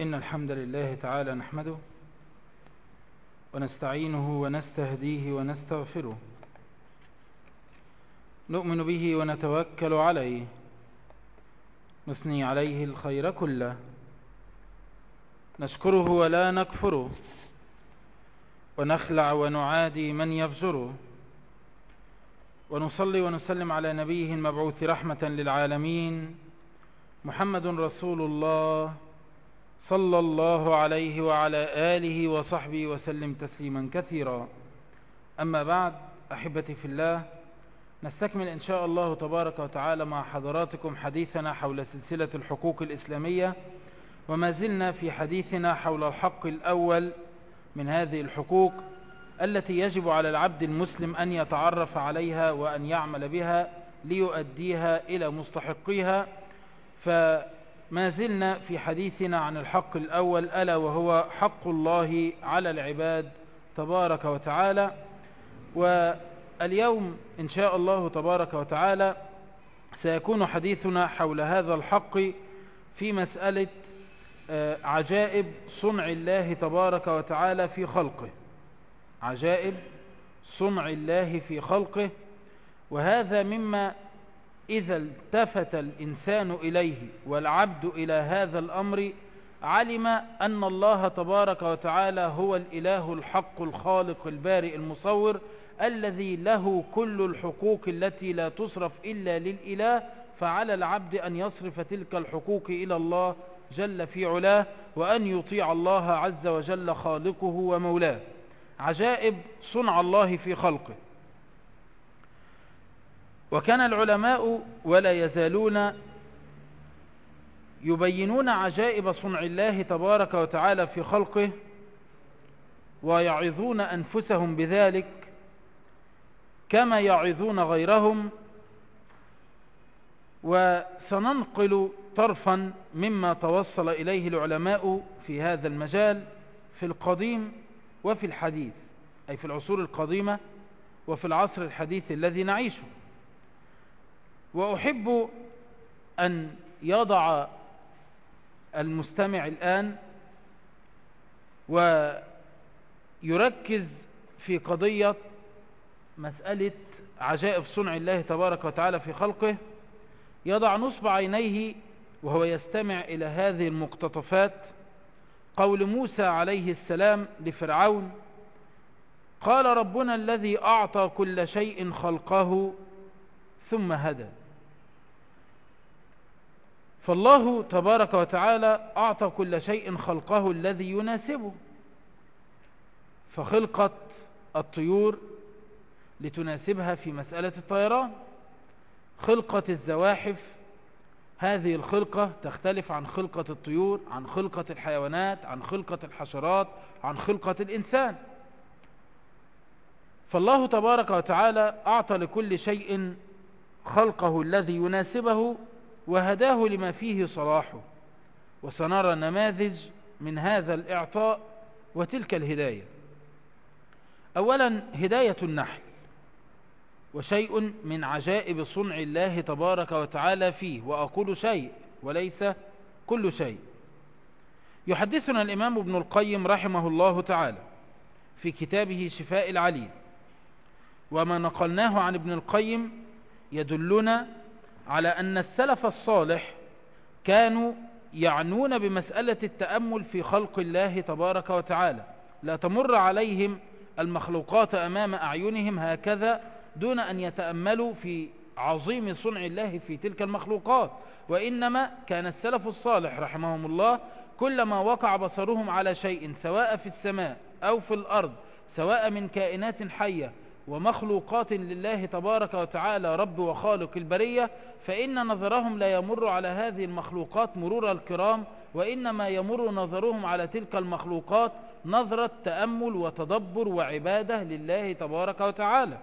إن الحمد لله تعالى نحمده ونستعينه ونستهديه ونستغفره نؤمن به ونتوكل عليه نثني عليه الخير كله نشكره ولا نكفره ونخلع ونعادي من يفجره ونصلي ونسلم على نبيه المبعوث رحمة للعالمين محمد رسول الله صلى الله عليه وعلى آله وصحبه وسلم تسليما كثيرا أما بعد أحبتي في الله نستكمل إن شاء الله تبارك وتعالى مع حضراتكم حديثنا حول سلسلة الحقوق الإسلامية وما زلنا في حديثنا حول الحق الأول من هذه الحقوق التي يجب على العبد المسلم أن يتعرف عليها وأن يعمل بها ليؤديها إلى مستحقيها فما زلنا في حديثنا عن الحق الأول ألا وهو حق الله على العباد تبارك وتعالى واليوم إن شاء الله تبارك وتعالى سيكون حديثنا حول هذا الحق في مسألة عجائب صنع الله تبارك وتعالى في خلقه عجائب صنع الله في خلقه وهذا مما إذا التفت الإنسان إليه والعبد إلى هذا الأمر علم أن الله تبارك وتعالى هو الإله الحق الخالق البارئ المصور الذي له كل الحقوق التي لا تصرف إلا للإله فعلى العبد أن يصرف تلك الحقوق إلى الله جل في علاه وأن يطيع الله عز وجل خالقه ومولاه عجائب صنع الله في خلقه وكان العلماء ولا يزالون يبينون عجائب صنع الله تبارك وتعالى في خلقه ويعظون أنفسهم بذلك كما يعظون غيرهم وسننقل طرفا مما توصل إليه العلماء في هذا المجال في القديم وفي الحديث أي في العصور القديمة وفي العصر الحديث الذي نعيشه وأحب أن يضع المستمع الآن ويركز في قضية مسألة عجائب صنع الله تبارك وتعالى في خلقه يضع نصب عينيه وهو يستمع إلى هذه المقتطفات قول موسى عليه السلام لفرعون قال ربنا الذي أعطى كل شيء خلقه ثم هدى فالله تبارك وتعالى أعطى كل شيء خلقه الذي يناسبه فخلقت الطيور لتناسبها في مسألة الطيران خلقة الزواحف هذه الخلقة تختلف عن خلقة الطيور عن خلقة الحيوانات عن خلقة الحشرات عن خلقة الإنسان فالله تبارك وتعالى أعطى لكل شيء خلقه الذي يناسبه وهداه لما فيه صلاحه وسنرى نماذج من هذا الإعطاء وتلك الهداية أولا هداية النحل وشيء من عجائب صنع الله تبارك وتعالى فيه وأقول شيء وليس كل شيء يحدثنا الإمام ابن القيم رحمه الله تعالى في كتابه شفاء العليل وما نقلناه عن ابن القيم يدلنا على أن السلف الصالح كانوا يعنون بمسألة التأمل في خلق الله تبارك وتعالى لا تمر عليهم المخلوقات أمام أعينهم هكذا دون أن يتأملوا في عظيم صنع الله في تلك المخلوقات وإنما كان السلف الصالح رحمهم الله كلما وقع بصرهم على شيء سواء في السماء أو في الأرض سواء من كائنات حية ومخلوقات لله تبارك وتعالى رب وخالق البرية فإن نظرهم لا يمر على هذه المخلوقات مرور الكرام وإنما يمر نظرهم على تلك المخلوقات نظرة تأمل وتدبر وعبادة لله تبارك وتعالى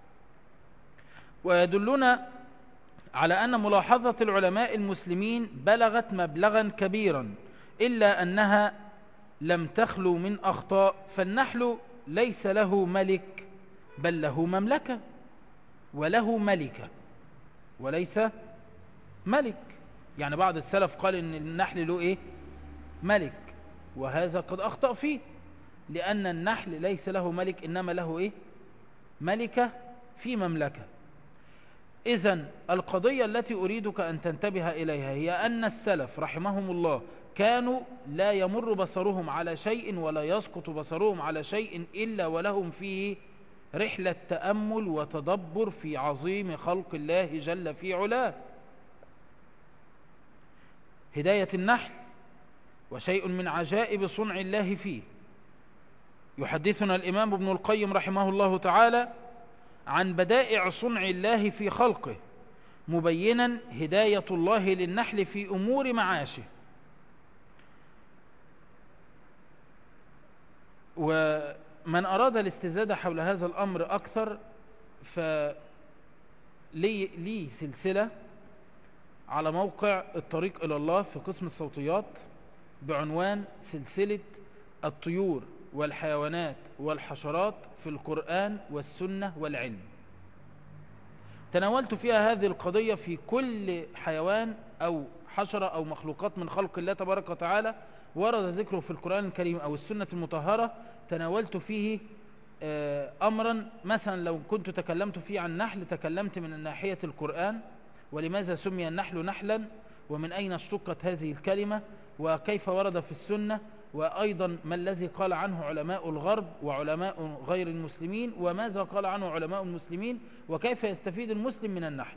ويدلنا على أن ملاحظة العلماء المسلمين بلغت مبلغا كبيرا إلا أنها لم تخلو من أخطاء فالنحل ليس له ملك بل له مملكة وله ملكة وليس ملك يعني بعض السلف قال ان النحل له ايه ملك وهذا قد أخطأ فيه لأن النحل ليس له ملك إنما له إيه ملكة في مملكة إذا القضية التي أريدك أن تنتبه إليها هي أن السلف رحمهم الله كانوا لا يمر بصرهم على شيء ولا يسقط بصرهم على شيء إلا ولهم فيه رحلة تأمل وتدبر في عظيم خلق الله جل في علاه هداية النحل وشيء من عجائب صنع الله فيه يحدثنا الإمام ابن القيم رحمه الله تعالى عن بدائع صنع الله في خلقه مبينا هداية الله للنحل في أمور معاشه ومن أراد الاستزادة حول هذا الأمر أكثر فلي لي سلسلة على موقع الطريق إلى الله في قسم الصوتيات بعنوان سلسلة الطيور والحيوانات والحشرات في القرآن والسنة والعلم تناولت فيها هذه القضية في كل حيوان أو حشرة أو مخلوقات من خلق الله تبارك وتعالى ورد ذكره في القرآن الكريم أو السنة المطهرة تناولت فيه أمرا مثلا لو كنت تكلمت فيه عن نحل تكلمت من ناحية القرآن ولماذا سمي النحل نحلا ومن أين اشتقت هذه الكلمة وكيف ورد في السنة وأيضا ما الذي قال عنه علماء الغرب وعلماء غير المسلمين وماذا قال عنه علماء المسلمين وكيف يستفيد المسلم من النحل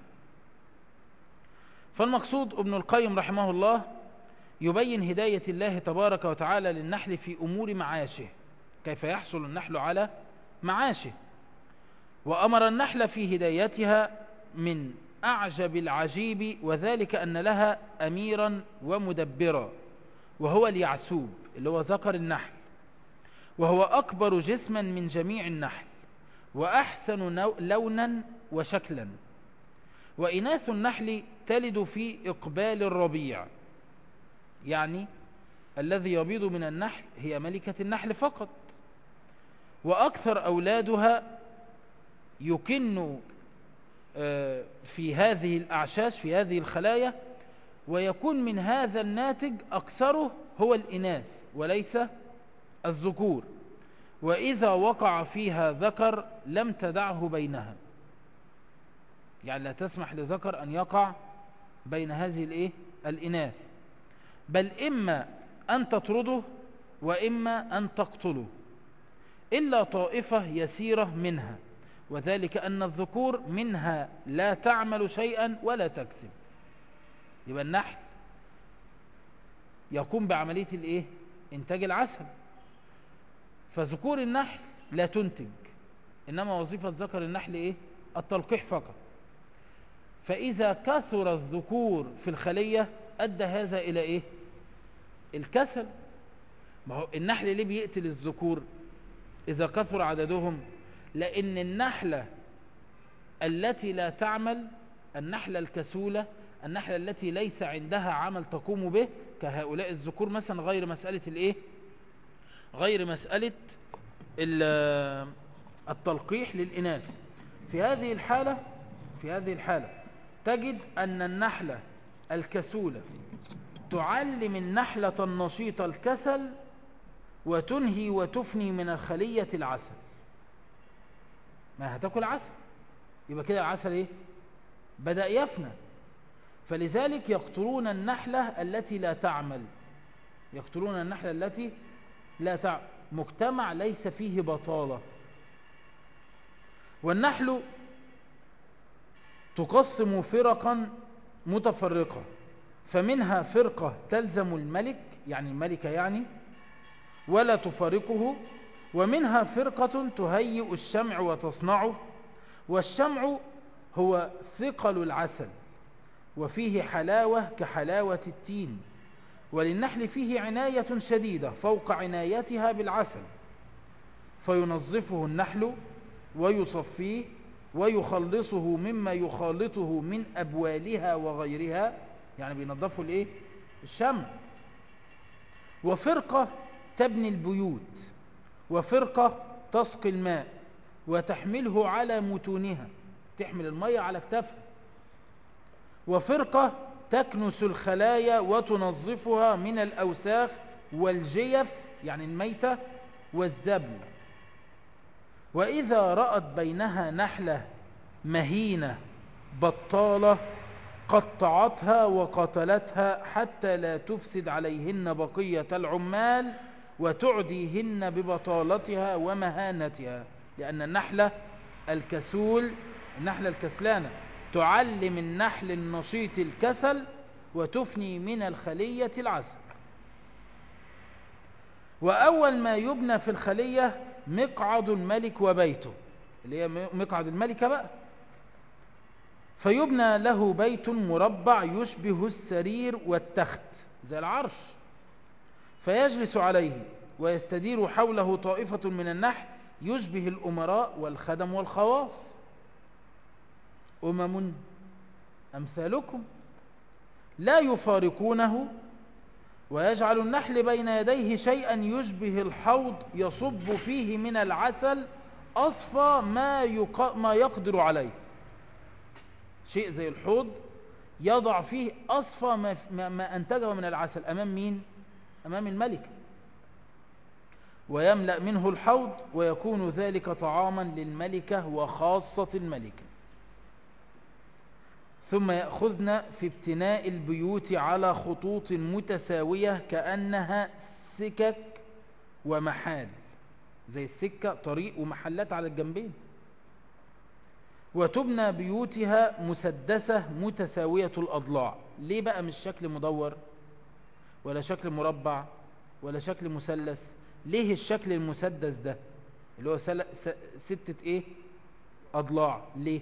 فالمقصود ابن القيم رحمه الله يبين هداية الله تبارك وتعالى للنحل في أمور معاشه كيف يحصل النحل على معاشه وأمر النحل في هدايتها من أعجب العجيب وذلك أن لها أميرا ومدبرا وهو اليعسوب اللي هو ذكر النحل وهو أكبر جسما من جميع النحل وأحسن لونا وشكلا وإناث النحل تلد في إقبال الربيع يعني الذي يبيض من النحل هي ملكة النحل فقط وأكثر أولادها يكن في هذه الأعشاش في هذه الخلايا ويكون من هذا الناتج أكثره هو الإناث وليس الذكور وإذا وقع فيها ذكر لم تدعه بينها يعني لا تسمح لذكر أن يقع بين هذه الإيه؟ الإناث بل إما أن تطرده وإما أن تقتله إلا طائفة يسيرة منها وذلك أن الذكور منها لا تعمل شيئا ولا تكسب يبقى النحل يقوم بعملية الايه انتاج العسل فذكور النحل لا تنتج انما وظيفة ذكر النحل ايه التلقيح فقط فاذا كثر الذكور في الخلية ادى هذا الى ايه الكسل ما هو النحل ليه بيقتل الذكور اذا كثر عددهم لان النحلة التي لا تعمل النحلة الكسولة النحلة التي ليس عندها عمل تقوم به كهؤلاء الذكور مثلا غير مسألة الايه غير مسألة التلقيح للإناث في هذه الحالة في هذه الحالة تجد أن النحلة الكسولة تعلم النحلة النشيطة الكسل وتنهي وتفني من الخلية العسل ما هتاكل عسل يبقى كده العسل ايه بدأ يفنى فلذلك يقتلون النحلة التي لا تعمل يقتلون النحلة التي لا تعمل مجتمع ليس فيه بطالة والنحل تقسم فرقا متفرقة فمنها فرقة تلزم الملك يعني الملكة يعني ولا تفارقه ومنها فرقة تهيئ الشمع وتصنعه والشمع هو ثقل العسل وفيه حلاوة كحلاوة التين وللنحل فيه عناية شديدة فوق عنايتها بالعسل فينظفه النحل ويصفيه ويخلصه مما يخالطه من أبوالها وغيرها يعني بينظفوا الايه الشمع وفرقة تبني البيوت وفرقة تسقي الماء وتحمله على متونها تحمل المية على كتفها وفرقة تكنس الخلايا وتنظفها من الأوساخ والجيف يعني الميتة والزبل وإذا رأت بينها نحلة مهينة بطالة قطعتها وقتلتها حتى لا تفسد عليهن بقية العمال وتعديهن ببطالتها ومهانتها لأن النحلة الكسول النحلة الكسلانة تعلم النحل النشيط الكسل وتفني من الخلية العسل وأول ما يبنى في الخلية مقعد الملك وبيته اللي هي مقعد الملكة بقى فيبنى له بيت مربع يشبه السرير والتخت زي العرش فيجلس عليه ويستدير حوله طائفة من النحل يشبه الأمراء والخدم والخواص أمم أمثالكم لا يفارقونه ويجعل النحل بين يديه شيئا يشبه الحوض يصب فيه من العسل أصفى ما, يق... ما يقدر عليه شيء زي الحوض يضع فيه أصفى ما, ما أنتجه من العسل أمام مين؟ أمام الملك ويملأ منه الحوض ويكون ذلك طعاما للملكة وخاصة الملكة ثم يأخذن في ابتناء البيوت على خطوط متساوية كأنها سكك ومحال زي السكة طريق ومحلات على الجنبين وتبنى بيوتها مسدسة متساوية الأضلاع ليه بقى مش شكل مدور ولا شكل مربع ولا شكل مثلث ليه الشكل المسدس ده اللي هو ستة ايه أضلاع ليه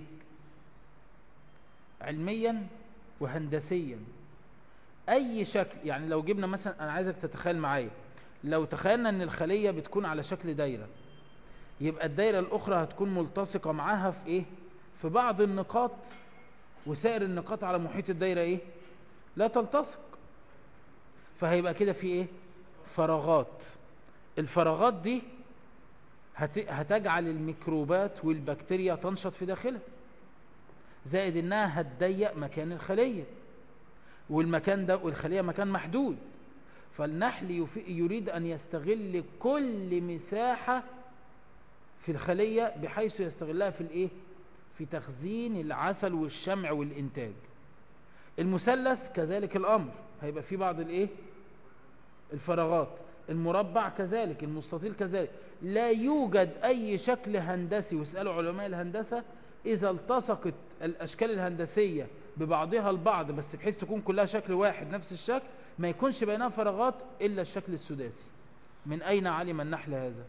علميا وهندسيا اي شكل يعني لو جبنا مثلا انا عايزك تتخيل معايا لو تخيلنا ان الخلية بتكون على شكل دايرة يبقى الدايرة الاخرى هتكون ملتصقة معاها في ايه في بعض النقاط وسائر النقاط على محيط الدايرة ايه لا تلتصق فهيبقى كده في ايه فراغات الفراغات دي هتجعل الميكروبات والبكتيريا تنشط في داخلها زائد انها هتضيق مكان الخلية والمكان ده والخلية مكان محدود فالنحل يريد ان يستغل كل مساحة في الخلية بحيث يستغلها في الايه في تخزين العسل والشمع والانتاج المثلث كذلك الامر هيبقى في بعض الايه الفراغات المربع كذلك المستطيل كذلك لا يوجد اي شكل هندسي واسألوا علماء الهندسة اذا التصقت الاشكال الهندسية ببعضها البعض بس بحيث تكون كلها شكل واحد نفس الشكل ما يكونش بينها فراغات الا الشكل السداسي من اين علم النحل هذا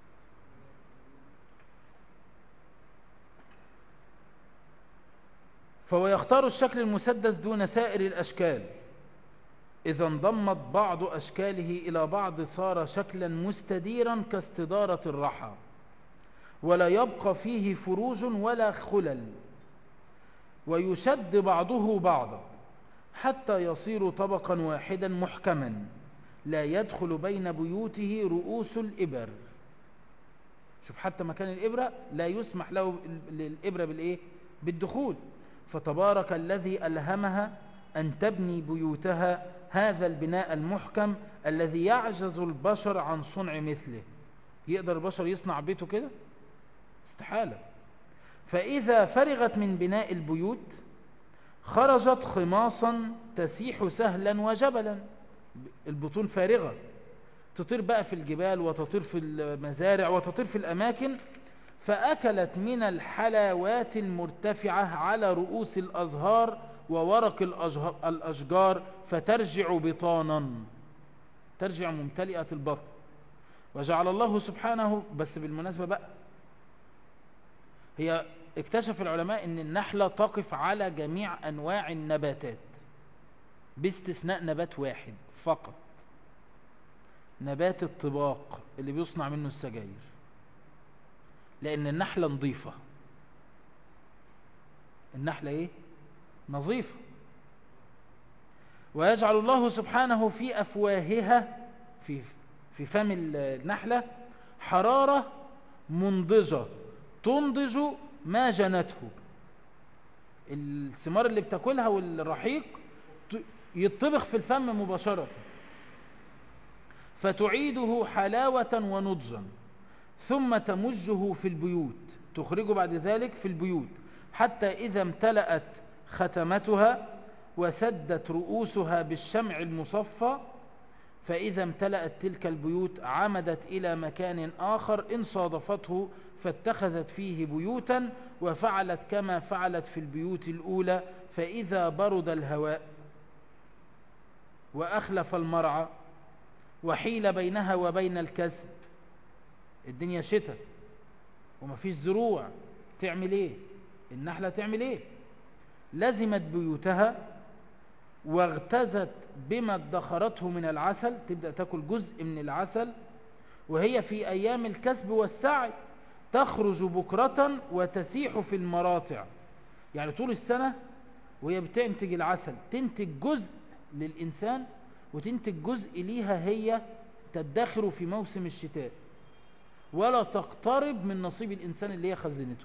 فهو يختار الشكل المسدس دون سائر الاشكال اذا انضمت بعض اشكاله الى بعض صار شكلا مستديرا كاستدارة الرحى ولا يبقى فيه فروج ولا خلل ويشد بعضه بعضا حتى يصير طبقا واحدا محكما لا يدخل بين بيوته رؤوس الإبر شوف حتى مكان الإبرة لا يسمح له للإبرة بالإيه؟ بالدخول فتبارك الذي ألهمها أن تبني بيوتها هذا البناء المحكم الذي يعجز البشر عن صنع مثله يقدر البشر يصنع بيته كده استحالة فإذا فرغت من بناء البيوت خرجت خماصا تسيح سهلا وجبلا البطون فارغة تطير بقى في الجبال وتطير في المزارع وتطير في الأماكن فأكلت من الحلاوات المرتفعة على رؤوس الأزهار وورق الأشجار فترجع بطانا ترجع ممتلئة البطن وجعل الله سبحانه بس بالمناسبة بقى هي اكتشف العلماء ان النحلة تقف على جميع انواع النباتات باستثناء نبات واحد فقط نبات الطباق اللي بيصنع منه السجاير لان النحلة نظيفة النحلة ايه نظيفة ويجعل الله سبحانه في افواهها في في فم النحلة حرارة منضجة تنضج ما جنته الثمار اللي بتاكلها والرحيق يطبخ في الفم مباشرة فتعيده حلاوة ونضجا ثم تمجه في البيوت تخرجه بعد ذلك في البيوت حتى إذا امتلأت ختمتها وسدت رؤوسها بالشمع المصفى فإذا امتلأت تلك البيوت عمدت إلى مكان آخر إن صادفته فاتخذت فيه بيوتا وفعلت كما فعلت في البيوت الأولى فإذا برد الهواء وأخلف المرعى وحيل بينها وبين الكسب الدنيا شتاء ومفيش زروع تعمل ايه النحلة تعمل ايه لزمت بيوتها واغتزت بما ادخرته من العسل تبدأ تاكل جزء من العسل وهي في أيام الكسب والسعي تخرج بكرة وتسيح في المراطع يعني طول السنة وهي بتنتج العسل تنتج جزء للإنسان وتنتج جزء ليها هي تدخر في موسم الشتاء ولا تقترب من نصيب الإنسان اللي هي خزنته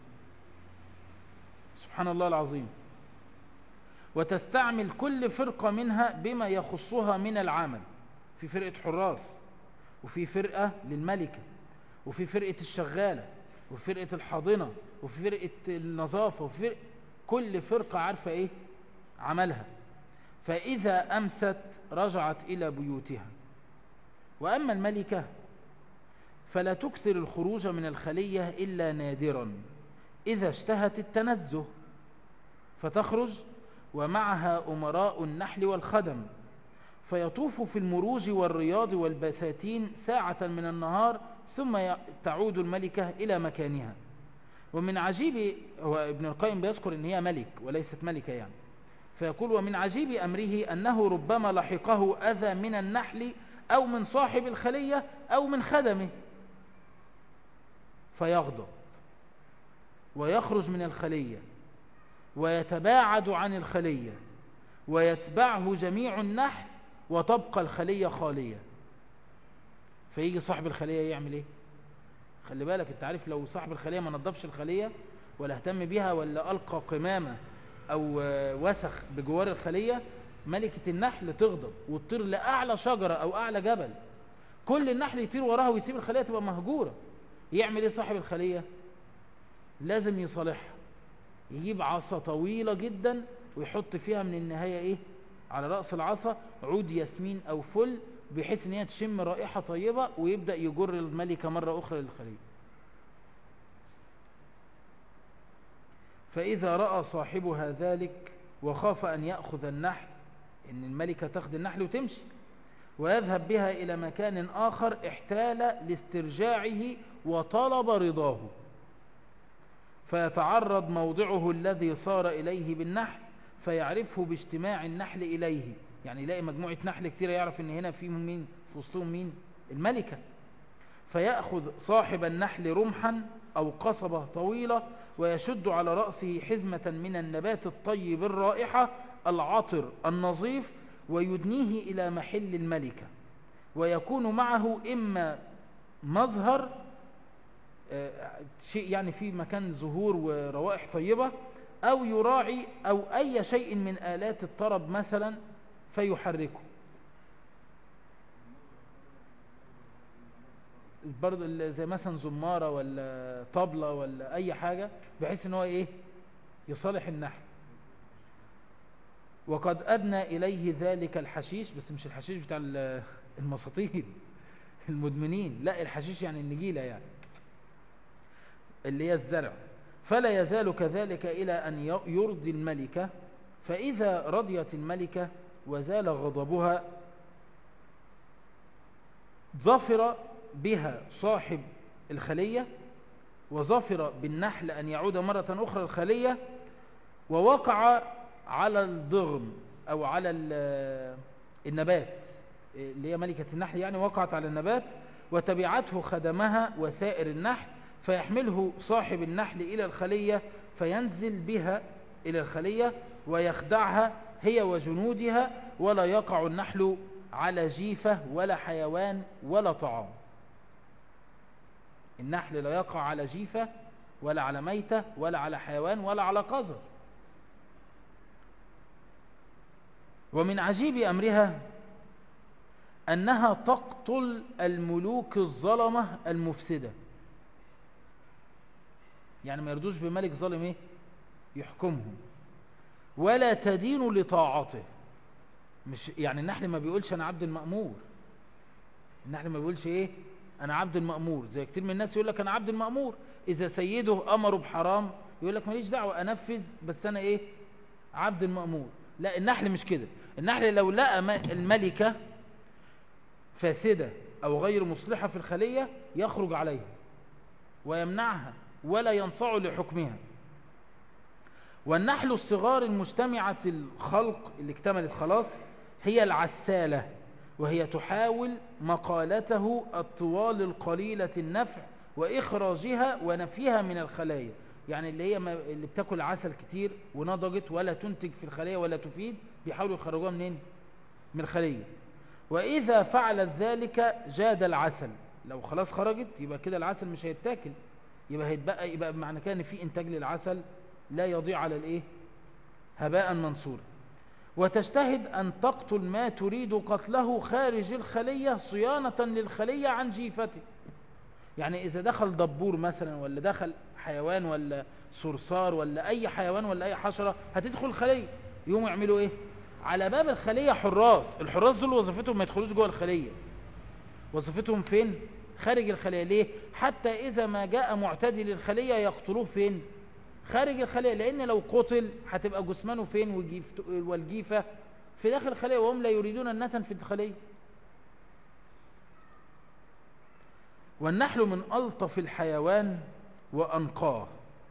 سبحان الله العظيم وتستعمل كل فرقة منها بما يخصها من العمل في فرقة حراس وفي فرقة للملكة وفي فرقة الشغالة وفي فرقة الحاضنة وفي فرقة النظافة وفي فرقة كل فرقة عارفة ايه عملها فإذا أمست رجعت إلى بيوتها وأما الملكة فلا تكثر الخروج من الخلية إلا نادرا إذا اشتهت التنزه فتخرج ومعها أمراء النحل والخدم فيطوف في المروج والرياض والبساتين ساعة من النهار ثم تعود الملكة إلى مكانها ومن عجيب هو ابن القيم بيذكر ان هي ملك وليست ملكة يعني فيقول ومن عجيب أمره أنه ربما لحقه أذى من النحل أو من صاحب الخلية أو من خدمه فيغضب ويخرج من الخلية ويتباعد عن الخلية ويتبعه جميع النحل وتبقى الخلية خالية فيجي صاحب الخلية يعمل ايه خلي بالك انت عارف لو صاحب الخلية ما نظفش الخلية ولا اهتم بيها ولا ألقى قمامة أو وسخ بجوار الخلية ملكة النحل تغضب وتطير لأعلى شجرة أو أعلى جبل كل النحل يطير وراها ويسيب الخلية تبقى مهجورة يعمل ايه صاحب الخلية لازم يصالحها يجيب عصا طويلة جدا ويحط فيها من النهاية ايه على رأس العصا عود ياسمين او فل بحيث ان هي تشم رائحة طيبة ويبدأ يجر الملكة مرة اخرى للخلية فاذا رأى صاحبها ذلك وخاف ان يأخذ النحل ان الملكة تاخد النحل وتمشي ويذهب بها الى مكان اخر احتال لاسترجاعه وطلب رضاه فيتعرض موضعه الذي صار إليه بالنحل فيعرفه باجتماع النحل إليه يعني يلاقي مجموعة نحل كتير يعرف ان هنا في مين في وسطهم مين الملكة فيأخذ صاحب النحل رمحا أو قصبة طويلة ويشد على رأسه حزمة من النبات الطيب الرائحة العطر النظيف ويدنيه إلى محل الملكة ويكون معه إما مظهر شيء يعني في مكان زهور وروائح طيبة أو يراعي أو أي شيء من آلات الطرب مثلا فيحركه برضو زي مثلا زمارة ولا طبلة ولا أي حاجة بحيث ان هو إيه يصالح النحل وقد أدنى إليه ذلك الحشيش بس مش الحشيش بتاع المساطيل المدمنين لا الحشيش يعني النجيلة يعني اللي هي الزرع فلا يزال كذلك إلى أن يرضي الملكة فإذا رضيت الملكة وزال غضبها ظفر بها صاحب الخلية وظفر بالنحل أن يعود مرة أخرى الخلية ووقع على الضغم أو على النبات اللي هي ملكة النحل يعني وقعت على النبات وتبعته خدمها وسائر النحل فيحمله صاحب النحل إلى الخلية فينزل بها إلى الخلية ويخدعها هي وجنودها ولا يقع النحل على جيفة ولا حيوان ولا طعام النحل لا يقع على جيفة ولا على ميتة ولا على حيوان ولا على قذر ومن عجيب أمرها أنها تقتل الملوك الظلمة المفسدة يعني ما يردوش بملك ظالم ايه يحكمهم ولا تدين لطاعته مش يعني النحل ما بيقولش انا عبد المأمور النحل ما بيقولش ايه انا عبد المأمور زي كتير من الناس يقول لك انا عبد المأمور اذا سيده امره بحرام يقول لك ماليش دعوة انفذ بس انا ايه عبد المأمور لا النحل مش كده النحل لو لقى الملكة فاسدة او غير مصلحة في الخلية يخرج عليها ويمنعها ولا ينصع لحكمها والنحل الصغار المجتمعة الخلق اللي اكتملت خلاص هي العسالة وهي تحاول مقالته الطوال القليلة النفع وإخراجها ونفيها من الخلايا يعني اللي هي اللي بتاكل عسل كتير ونضجت ولا تنتج في الخلية ولا تفيد بيحاولوا يخرجوها منين من الخلية وإذا فعلت ذلك جاد العسل لو خلاص خرجت يبقى كده العسل مش هيتاكل يبقى هيتبقى يبقى معنى كده ان في انتاج للعسل لا يضيع على الايه هباء منصورا وتجتهد ان تقتل ما تريد قتله خارج الخلية صيانة للخلية عن جيفته يعني اذا دخل دبور مثلا ولا دخل حيوان ولا صرصار ولا اي حيوان ولا اي حشرة هتدخل الخلية يقوموا يعملوا ايه على باب الخلية حراس الحراس دول وظيفتهم ما يدخلوش جوه الخلية وظيفتهم فين خارج الخلية ليه حتى إذا ما جاء معتدي للخلية يقتلوه فين خارج الخلية لأن لو قتل هتبقى جثمانه فين والجيفة في داخل الخلية وهم لا يريدون النتن في الخلية والنحل من ألطف الحيوان وأنقاه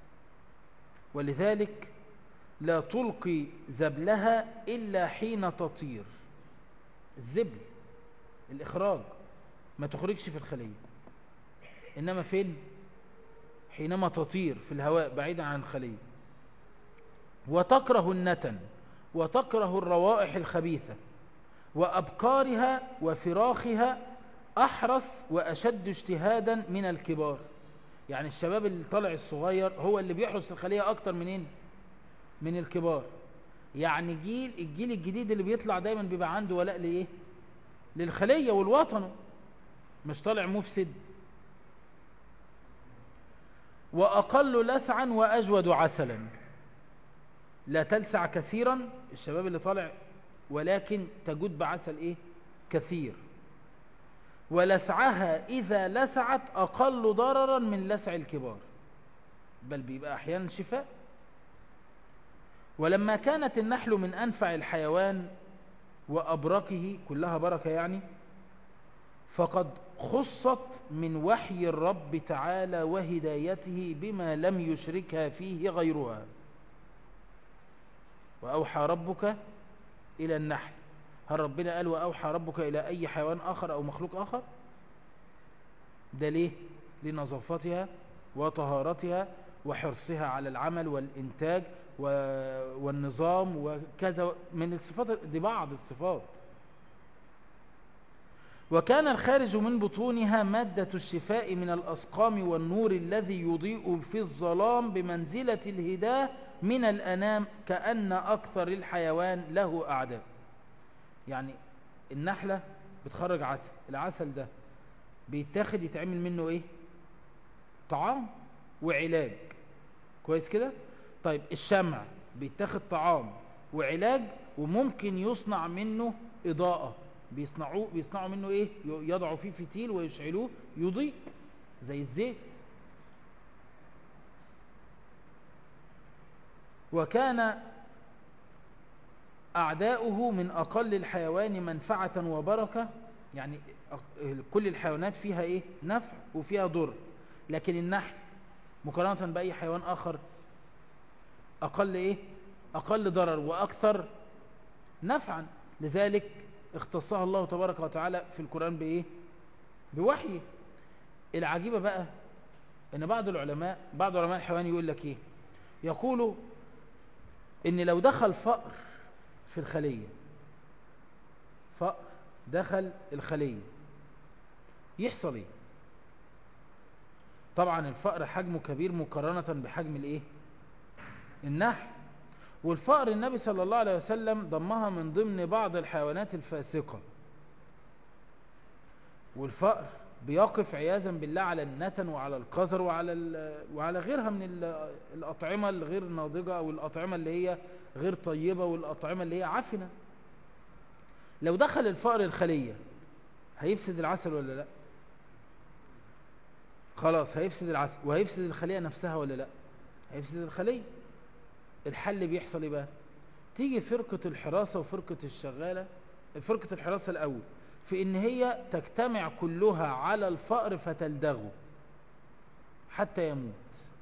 ولذلك لا تلقي زبلها إلا حين تطير الزبل الإخراج ما تخرجش في الخلية إنما فين حينما تطير في الهواء بعيدا عن الخلية وتكره النتن وتكره الروائح الخبيثة وأبكارها وفراخها أحرص وأشد اجتهادا من الكبار يعني الشباب اللي طالع الصغير هو اللي بيحرس الخلية أكتر منين من الكبار يعني جيل الجيل الجديد اللي بيطلع دايما بيبقى عنده ولاء لإيه للخلية والوطن مش طالع مفسد وأقل لسعا وأجود عسلا لا تلسع كثيرا الشباب اللي طالع ولكن تجود بعسل إيه كثير ولسعها إذا لسعت أقل ضررا من لسع الكبار بل بيبقى أحيانا شفاء ولما كانت النحل من أنفع الحيوان وأبركه كلها بركة يعني فقد خصت من وحي الرب تعالى وهدايته بما لم يشركها فيه غيرها وأوحى ربك إلى النحل هل ربنا قال وأوحى ربك إلى أي حيوان آخر أو مخلوق آخر ده ليه لنظافتها وطهارتها وحرصها على العمل والإنتاج والنظام وكذا من الصفات دي بعض الصفات وكان الخارج من بطونها مادة الشفاء من الأسقام والنور الذي يضيء في الظلام بمنزلة الهداة من الأنام كأن أكثر الحيوان له أعداء يعني النحلة بتخرج عسل العسل ده بيتاخد يتعمل منه ايه طعام وعلاج كويس كده طيب الشمع بيتاخد طعام وعلاج وممكن يصنع منه إضاءة بيصنعوه بيصنعوا منه ايه يضعوا فيه فتيل ويشعلوه يضيء زي الزيت وكان أعداؤه من أقل الحيوان منفعة وبركة يعني كل الحيوانات فيها إيه نفع وفيها ضر لكن النحل مقارنة بأي حيوان آخر أقل إيه أقل ضرر وأكثر نفعا لذلك اختصها الله تبارك وتعالى في القرآن بإيه بوحيه العجيبة بقى ان بعض العلماء بعض علماء الحيوان يقول لك ايه يقولوا ان لو دخل فأر في الخلية فأر دخل الخلية يحصل ايه طبعا الفأر حجمه كبير مقارنة بحجم الايه النحل والفأر النبي صلى الله عليه وسلم ضمها من ضمن بعض الحيوانات الفاسقة والفأر بيقف عياذا بالله على النتن وعلى القذر وعلى وعلى غيرها من الأطعمة الغير ناضجة أو الأطعمة اللي هي غير طيبة والأطعمة اللي هي عفنة لو دخل الفأر الخلية هيفسد العسل ولا لا خلاص هيفسد العسل وهيفسد الخلية نفسها ولا لا هيفسد الخلية الحل بيحصل ايه بقى تيجي فرقة الحراسة وفرقة الشغالة فرقة الحراسة الأول في ان هي تجتمع كلها على الفأر فتلدغه حتى يموت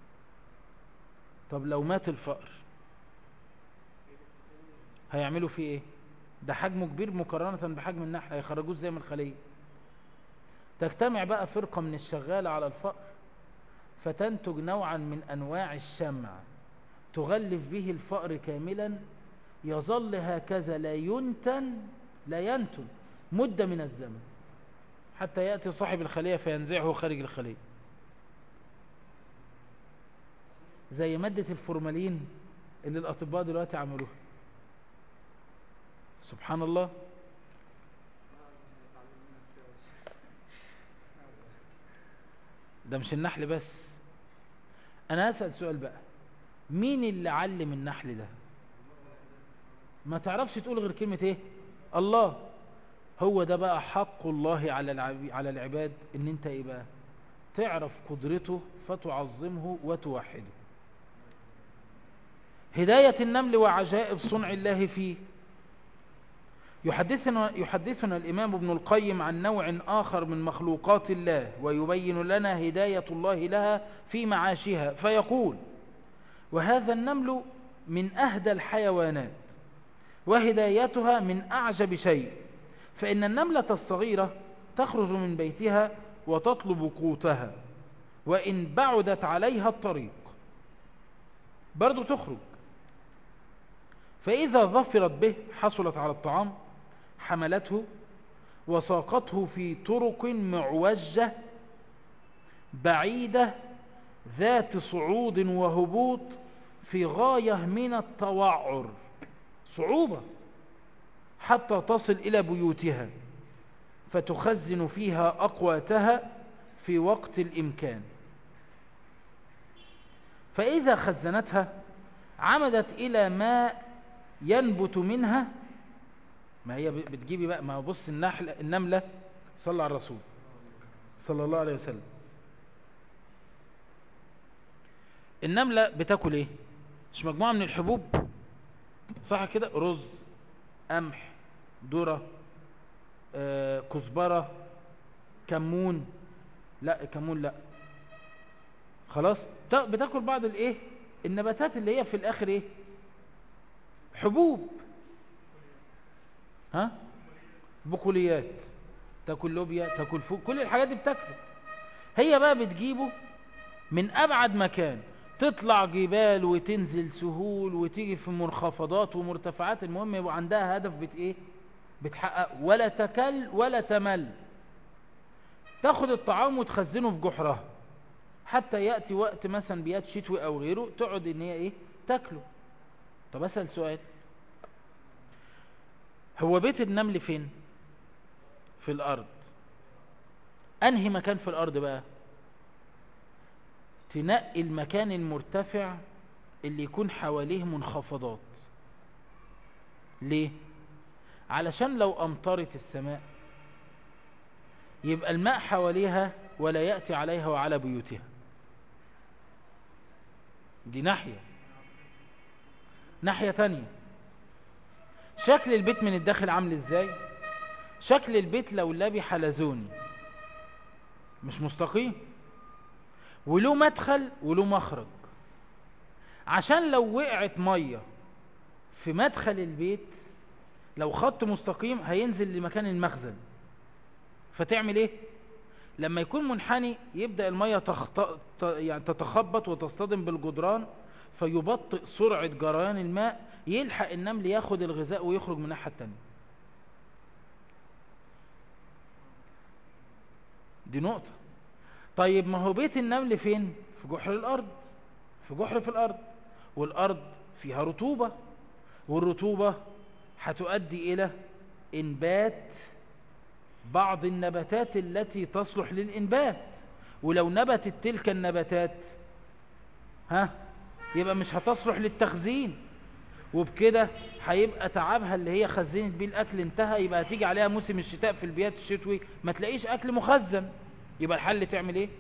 طب لو مات الفأر هيعملوا فيه ايه ده حجمه كبير مقارنة بحجم النحل هيخرجوه زي من الخلية تجتمع بقى فرقة من الشغالة على الفأر فتنتج نوعا من أنواع الشمع تغلف به الفأر كاملا يظل هكذا لا ينتن لا ينتن مدة من الزمن حتى يأتي صاحب الخلية فينزعه خارج الخلية زي مادة الفورمالين اللي الأطباء دلوقتي عملوها سبحان الله ده مش النحل بس انا اسأل سؤال بقى مين اللي علم النحل ده ما تعرفش تقول غير كلمة ايه الله هو ده بقى حق الله على على العباد ان انت ايه بقى تعرف قدرته فتعظمه وتوحده هداية النمل وعجائب صنع الله فيه يحدثنا, يحدثنا الإمام ابن القيم عن نوع آخر من مخلوقات الله ويبين لنا هداية الله لها في معاشها فيقول وهذا النمل من أهدى الحيوانات وهدايتها من أعجب شيء فإن النملة الصغيرة تخرج من بيتها وتطلب قوتها وإن بعدت عليها الطريق برضو تخرج فإذا ظفرت به حصلت على الطعام حملته وساقته في طرق معوجة بعيدة ذات صعود وهبوط في غاية من التوعر صعوبة حتى تصل إلى بيوتها فتخزن فيها أقواتها في وقت الإمكان فإذا خزنتها عمدت إلى ما ينبت منها ما هي بتجيبي بقى ما بص النحل النملة صلى على الرسول صلى الله عليه وسلم النملة بتاكل ايه مش مجموعة من الحبوب صح كده رز قمح ذرة آه، كزبرة كمون لا كمون لا خلاص بتاكل بعض الايه النباتات اللي هي في الاخر ايه حبوب ها بقوليات تاكل لوبيا تاكل فوق كل الحاجات دي بتاكله هي بقى بتجيبه من ابعد مكان تطلع جبال وتنزل سهول وتيجي في منخفضات ومرتفعات المهم يبقى عندها هدف بت ايه بتحقق ولا تكل ولا تمل تاخد الطعام وتخزنه في جحرها حتى يأتي وقت مثلا بيات شتوي او غيره تقعد ان هي ايه تاكله طب اسأل سؤال هو بيت النمل فين في الارض انهي مكان في الارض بقى تنقي المكان المرتفع اللي يكون حواليه منخفضات ليه علشان لو امطرت السماء يبقى الماء حواليها ولا يأتي عليها وعلى بيوتها دي ناحية ناحية تانية شكل البيت من الداخل عامل ازاي شكل البيت لولبي حلزوني مش مستقيم وله مدخل وله مخرج عشان لو وقعت مية في مدخل البيت لو خط مستقيم هينزل لمكان المخزن فتعمل ايه لما يكون منحني يبدأ المية تخط... يعني تتخبط وتصطدم بالجدران فيبطئ سرعة جريان الماء يلحق النمل ياخد الغذاء ويخرج من الناحية التانية دي نقطة طيب ما هو بيت النمل فين في جحر الارض في جحر في الارض والارض فيها رطوبة والرطوبة هتؤدي الى انبات بعض النباتات التي تصلح للإنبات ولو نبتت تلك النباتات ها يبقى مش هتصلح للتخزين وبكده هيبقى تعبها اللي هي خزنت بيه الاكل انتهى يبقى هتيجي عليها موسم الشتاء في البيات الشتوي ما تلاقيش اكل مخزن يبقى الحل تعمل ايه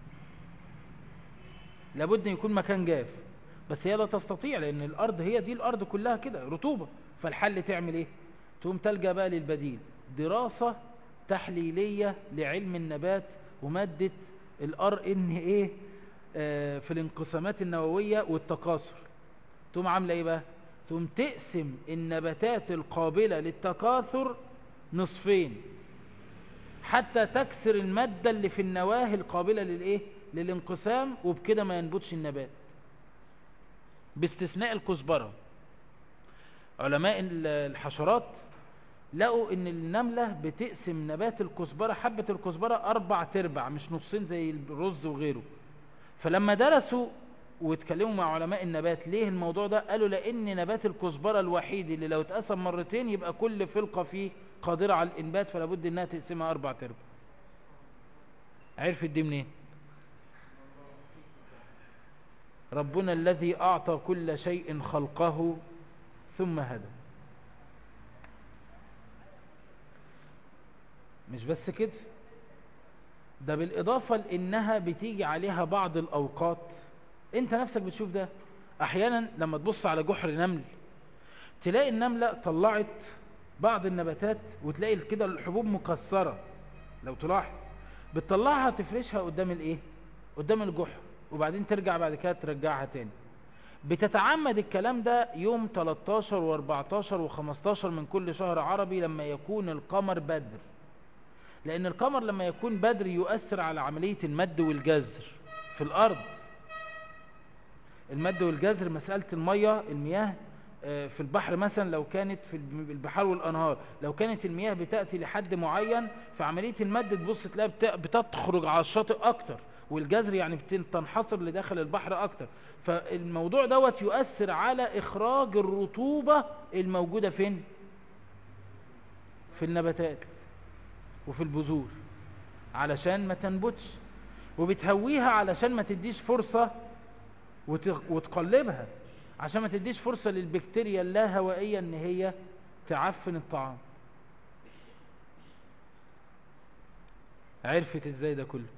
لابد ان يكون مكان جاف بس هي لا تستطيع لان الارض هي دي الارض كلها كده رطوبة فالحل تعمل ايه تقوم تلجأ بقى للبديل دراسة تحليلية لعلم النبات ومادة الار ان ايه آه في الانقسامات النووية والتكاثر تقوم عاملة ايه بقى تقوم تقسم النباتات القابلة للتكاثر نصفين حتى تكسر المادة اللي في النواه القابلة للايه للانقسام وبكده ما ينبتش النبات باستثناء الكزبرة علماء الحشرات لقوا ان النملة بتقسم نبات الكزبرة حبة الكزبرة اربع تربع مش نصين زي الرز وغيره فلما درسوا واتكلموا مع علماء النبات ليه الموضوع ده قالوا لان نبات الكزبرة الوحيد اللي لو اتقسم مرتين يبقى كل فلقة فيه قادرة على الانبات فلا بد انها تقسمها اربع تربع عرفت دي منين ربنا الذي اعطى كل شيء خلقه ثم هدى مش بس كده ده بالإضافة لإنها بتيجي عليها بعض الأوقات أنت نفسك بتشوف ده أحيانا لما تبص على جحر نمل تلاقي النملة طلعت بعض النباتات وتلاقي كده الحبوب مكسرة لو تلاحظ بتطلعها تفرشها قدام الايه قدام الجحر وبعدين ترجع بعد كده ترجعها تاني بتتعمد الكلام ده يوم 13 و14 و15 من كل شهر عربي لما يكون القمر بدر لأن القمر لما يكون بدر يؤثر على عملية المد والجزر في الأرض المد والجزر مسألة المية المياه في البحر مثلا لو كانت في البحار والأنهار لو كانت المياه بتأتي لحد معين في عملية المد تبص تلاقي بتخرج على الشاطئ أكتر والجزر يعني بتنحصر لداخل البحر أكتر فالموضوع دوت يؤثر على إخراج الرطوبة الموجودة فين في النباتات وفي البذور علشان ما تنبتش وبتهويها علشان ما تديش فرصة وتقلبها عشان ما تديش فرصة للبكتيريا اللا هوائية ان هي تعفن الطعام عرفت ازاي ده كله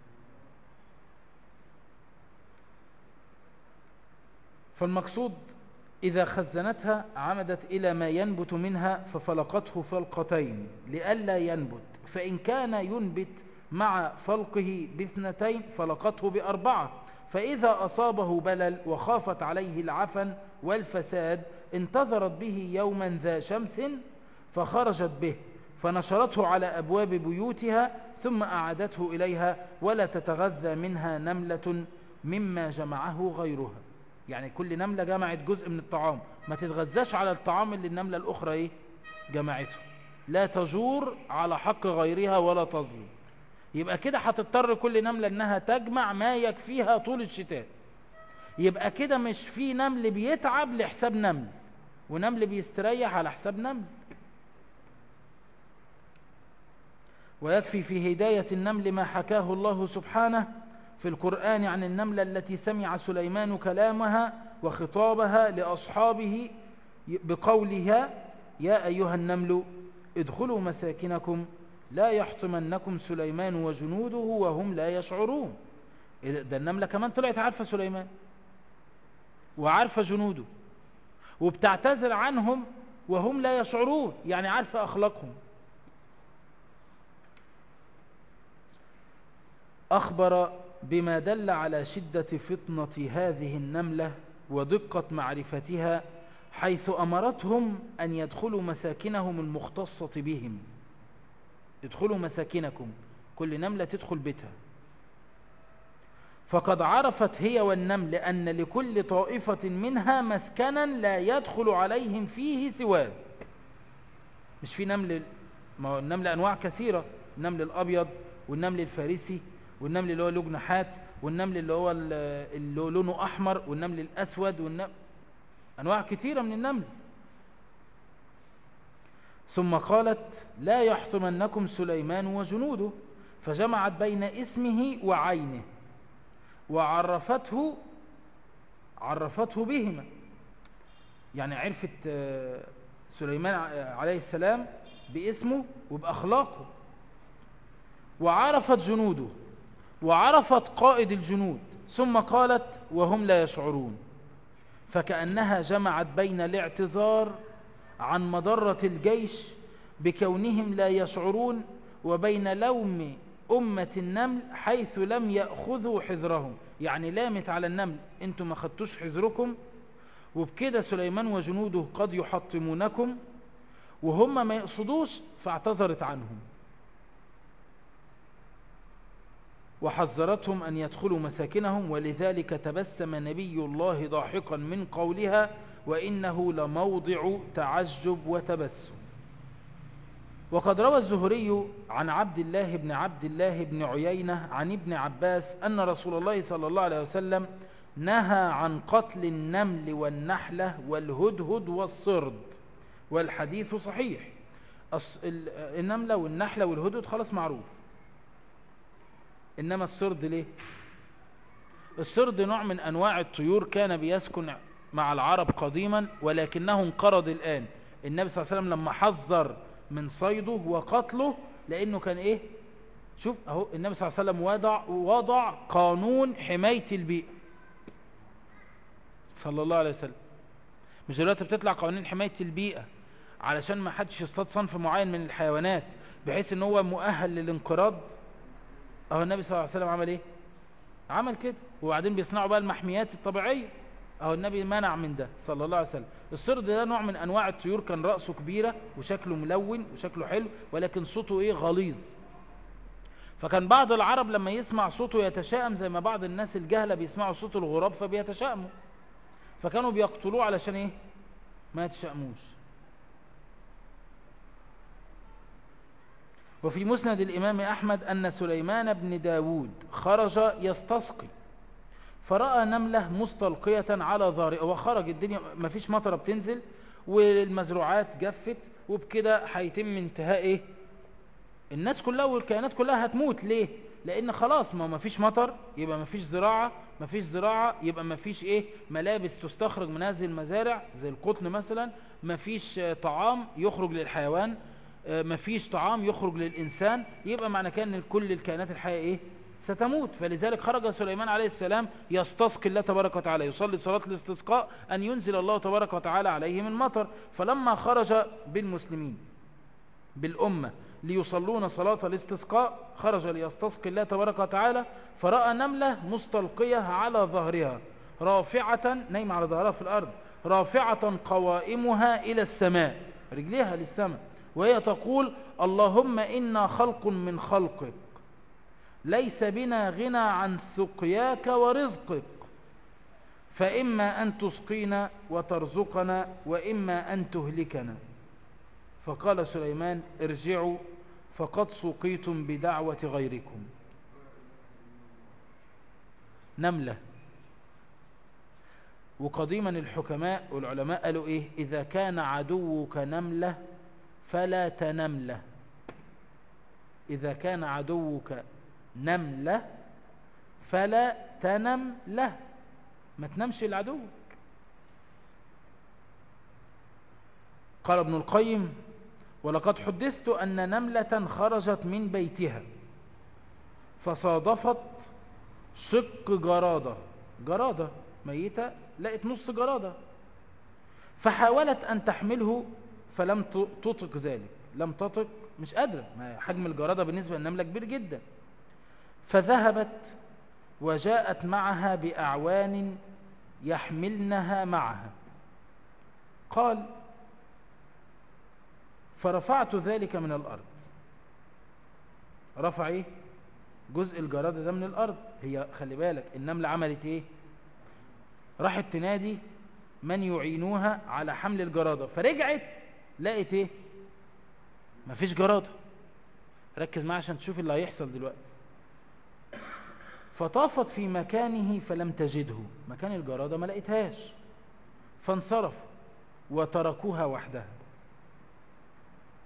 فالمقصود إذا خزنتها عمدت إلى ما ينبت منها ففلقته فلقتين لئلا ينبت فإن كان ينبت مع فلقه باثنتين فلقته بأربعة فإذا أصابه بلل وخافت عليه العفن والفساد انتظرت به يوما ذا شمس فخرجت به فنشرته على أبواب بيوتها ثم أعادته إليها ولا تتغذى منها نملة مما جمعه غيرها يعني كل نملة جمعت جزء من الطعام ما تتغذاش على الطعام اللي النملة الأخرى إيه؟ جمعته لا تجور على حق غيرها ولا تظلم يبقى كده هتضطر كل نملة انها تجمع ما يكفيها طول الشتاء يبقى كده مش في نمل بيتعب لحساب نمل ونمل بيستريح على حساب نمل ويكفي في هداية النمل ما حكاه الله سبحانه في القرآن عن النملة التي سمع سليمان كلامها وخطابها لأصحابه بقولها يا أيها النمل ادخلوا مساكنكم لا يحطمنكم سليمان وجنوده وهم لا يشعرون ده النملة كمان طلعت عارفة سليمان وعارفة جنوده وبتعتذر عنهم وهم لا يشعرون يعني عارفة أخلاقهم أخبر بما دل على شدة فطنة هذه النملة ودقة معرفتها حيث أمرتهم أن يدخلوا مساكنهم المختصة بهم ادخلوا مساكنكم كل نملة تدخل بيتها فقد عرفت هي والنمل أن لكل طائفة منها مسكنا لا يدخل عليهم فيه سواه مش في نمل ما هو النمل أنواع كثيرة النمل الأبيض والنمل الفارسي والنمل اللي هو له جناحات والنمل اللي هو اللي هو لونه أحمر والنمل الأسود والنمل أنواع كثيرة من النمل ثم قالت لا يحطمنكم سليمان وجنوده فجمعت بين اسمه وعينه وعرفته عرفته بهما يعني عرفت آه، سليمان عليه السلام باسمه وبأخلاقه وعرفت جنوده وعرفت قائد الجنود ثم قالت وهم لا يشعرون فكأنها جمعت بين الاعتذار عن مضرة الجيش بكونهم لا يشعرون وبين لوم أمة النمل حيث لم يأخذوا حذرهم يعني لامت على النمل انتم ما خدتوش حذركم وبكده سليمان وجنوده قد يحطمونكم وهم ما يقصدوش فاعتذرت عنهم وحذرتهم أن يدخلوا مساكنهم ولذلك تبسم نبي الله ضاحكا من قولها وإنه لموضع تعجب وتبسم وقد روى الزهري عن عبد الله بن عبد الله بن عيينة عن ابن عباس أن رسول الله صلى الله عليه وسلم نهى عن قتل النمل والنحلة والهدهد والصرد والحديث صحيح النملة والنحلة والهدهد خلاص معروف إنما الصرد ليه الصرد نوع من أنواع الطيور كان بيسكن مع العرب قديما ولكنه انقرض الآن النبي صلى الله عليه وسلم لما حذر من صيده وقتله لأنه كان إيه شوف أهو النبي صلى الله عليه وسلم وضع, وضع قانون حماية البيئة صلى الله عليه وسلم مش دلوقتي بتطلع قوانين حماية البيئة علشان ما حدش يصطاد صنف معين من الحيوانات بحيث ان هو مؤهل للانقراض اهو النبي صلى الله عليه وسلم عمل ايه عمل كده وبعدين بيصنعوا بقى المحميات الطبيعية اهو النبي منع من ده صلى الله عليه وسلم الصرد ده نوع من انواع الطيور كان رأسه كبيرة وشكله ملون وشكله حلو ولكن صوته ايه غليظ فكان بعض العرب لما يسمع صوته يتشائم زي ما بعض الناس الجهلة بيسمعوا صوت الغراب فبيتشائموا فكانوا بيقتلوه علشان ايه ما يتشائموش وفي مسند الإمام أحمد أن سليمان بن داود خرج يستسقي فرأى نملة مستلقية على ظهره وخرج الدنيا ما فيش مطرة بتنزل والمزروعات جفت وبكده هيتم انتهاء ايه الناس كلها والكائنات كلها هتموت ليه لان خلاص ما ما فيش مطر يبقى ما فيش زراعة ما فيش زراعة يبقى ما فيش ايه ملابس تستخرج من هذه المزارع زي القطن مثلا ما فيش طعام يخرج للحيوان آه، ما فيش طعام يخرج للإنسان يبقى معنى كان ان كل الكائنات الحية ايه ستموت فلذلك خرج سليمان عليه السلام يستسقي الله تبارك وتعالى يصلي صلاة الاستسقاء أن ينزل الله تبارك وتعالى عليه من مطر فلما خرج بالمسلمين بالأمة ليصلون صلاة الاستسقاء خرج ليستسقي الله تبارك وتعالى فرأى نملة مستلقية على ظهرها رافعة نايمة على ظهرها في الأرض رافعة قوائمها إلى السماء رجليها للسماء وهي تقول اللهم إنا خلق من خلقك ليس بنا غنى عن سقياك ورزقك فإما أن تسقينا وترزقنا وإما أن تهلكنا فقال سليمان ارجعوا فقد سقيتم بدعوة غيركم نملة وقديما الحكماء والعلماء قالوا ايه اذا كان عدوك نملة فلا تنمله اذا كان عدوك نملة فلا تنم له ما تنمش العدو قال ابن القيم ولقد حدثت أن نملة خرجت من بيتها فصادفت شق جرادة جرادة ميتة لقت نص جرادة فحاولت أن تحمله فلم تطق ذلك لم تطق مش قادرة حجم الجرادة بالنسبة للنملة كبير جدا فذهبت وجاءت معها بأعوان يحملنها معها قال فرفعت ذلك من الأرض رفع ايه جزء الجراد ده من الأرض هي خلي بالك النملة عملت ايه راحت تنادي من يعينوها على حمل الجرادة فرجعت لقت ايه مفيش جرادة ركز معي عشان تشوف اللي هيحصل دلوقتي فطافت في مكانه فلم تجده مكان الجرادة ما لقيتهاش فانصرفوا وتركوها وحدها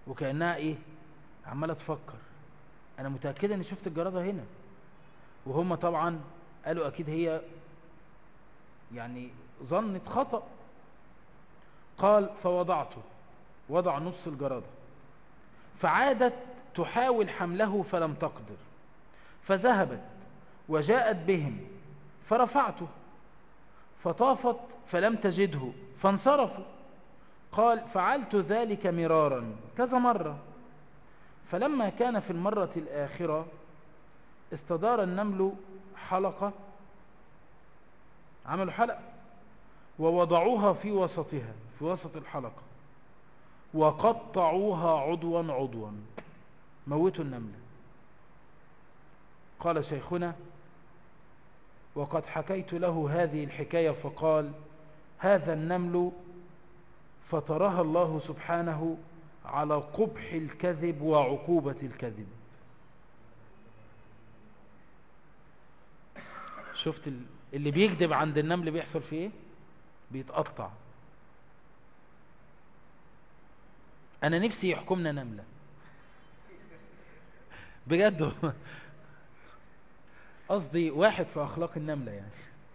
وكأنها ايه عمالة تفكر انا متأكد اني شفت الجرادة هنا وهم طبعا قالوا اكيد هي يعني ظنت خطأ قال فوضعته وضع نص الجرادة فعادت تحاول حمله فلم تقدر فذهبت وجاءت بهم فرفعته فطافت فلم تجده فانصرفوا قال فعلت ذلك مرارا كذا مرة فلما كان في المرة الآخرة استدار النمل حلقة عملوا حلقة ووضعوها في وسطها في وسط الحلقة وقطعوها عضوا عضوا موتوا النملة قال شيخنا وقد حكيت له هذه الحكاية فقال هذا النمل فطرها الله سبحانه على قبح الكذب وعقوبة الكذب شفت اللي بيكذب عند النمل بيحصل فيه ايه بيتقطع انا نفسي يحكمنا نملة بجد قصدي واحد في اخلاق النملة يعني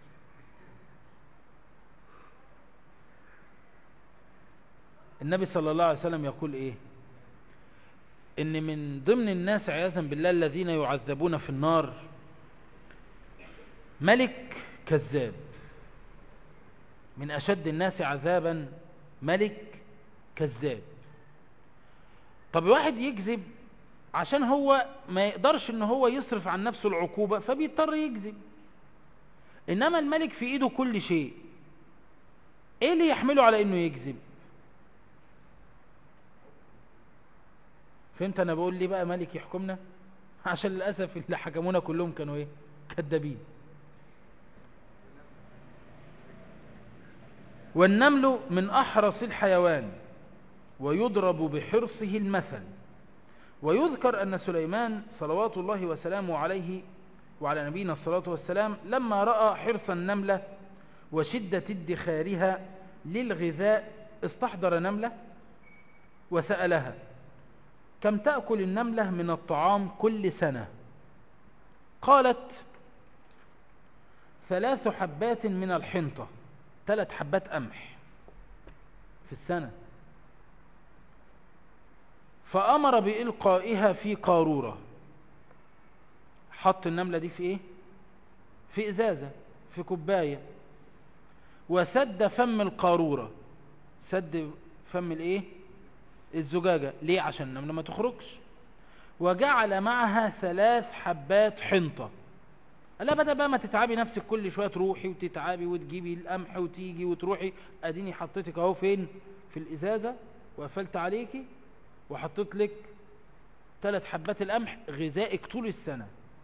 النبي صلى الله عليه وسلم يقول ايه ان من ضمن الناس عياذا بالله الذين يعذبون في النار ملك كذاب من اشد الناس عذابا ملك كذاب طب واحد يكذب عشان هو ما يقدرش ان هو يصرف عن نفسه العقوبة فبيضطر يكذب انما الملك في ايده كل شيء ايه اللي يحمله على انه يكذب فهمت انا بقول ليه بقى ملك يحكمنا عشان للأسف اللي حكمونا كلهم كانوا ايه كذابين والنمل من احرص الحيوان ويضرب بحرصه المثل ويذكر أن سليمان صلوات الله وسلامه عليه وعلى نبينا الصلاة والسلام لما رأى حرص النملة وشدة ادخارها للغذاء استحضر نملة وسألها كم تأكل النملة من الطعام كل سنة قالت ثلاث حبات من الحنطة ثلاث حبات قمح في السنة فأمر بإلقائها في قارورة حط النملة دي في إيه في إزازة في كوباية وسد فم القارورة سد فم الإيه الزجاجة ليه عشان النملة ما تخرجش وجعل معها ثلاث حبات حنطة لا بدأ بقى ما تتعبي نفسك كل شوية تروحي وتتعبي وتجيبي القمح وتيجي وتروحي اديني حطيتك اهو فين في الازازة وقفلت عليكي وحطيت لك ثلاث حبات القمح غذائك طول السنة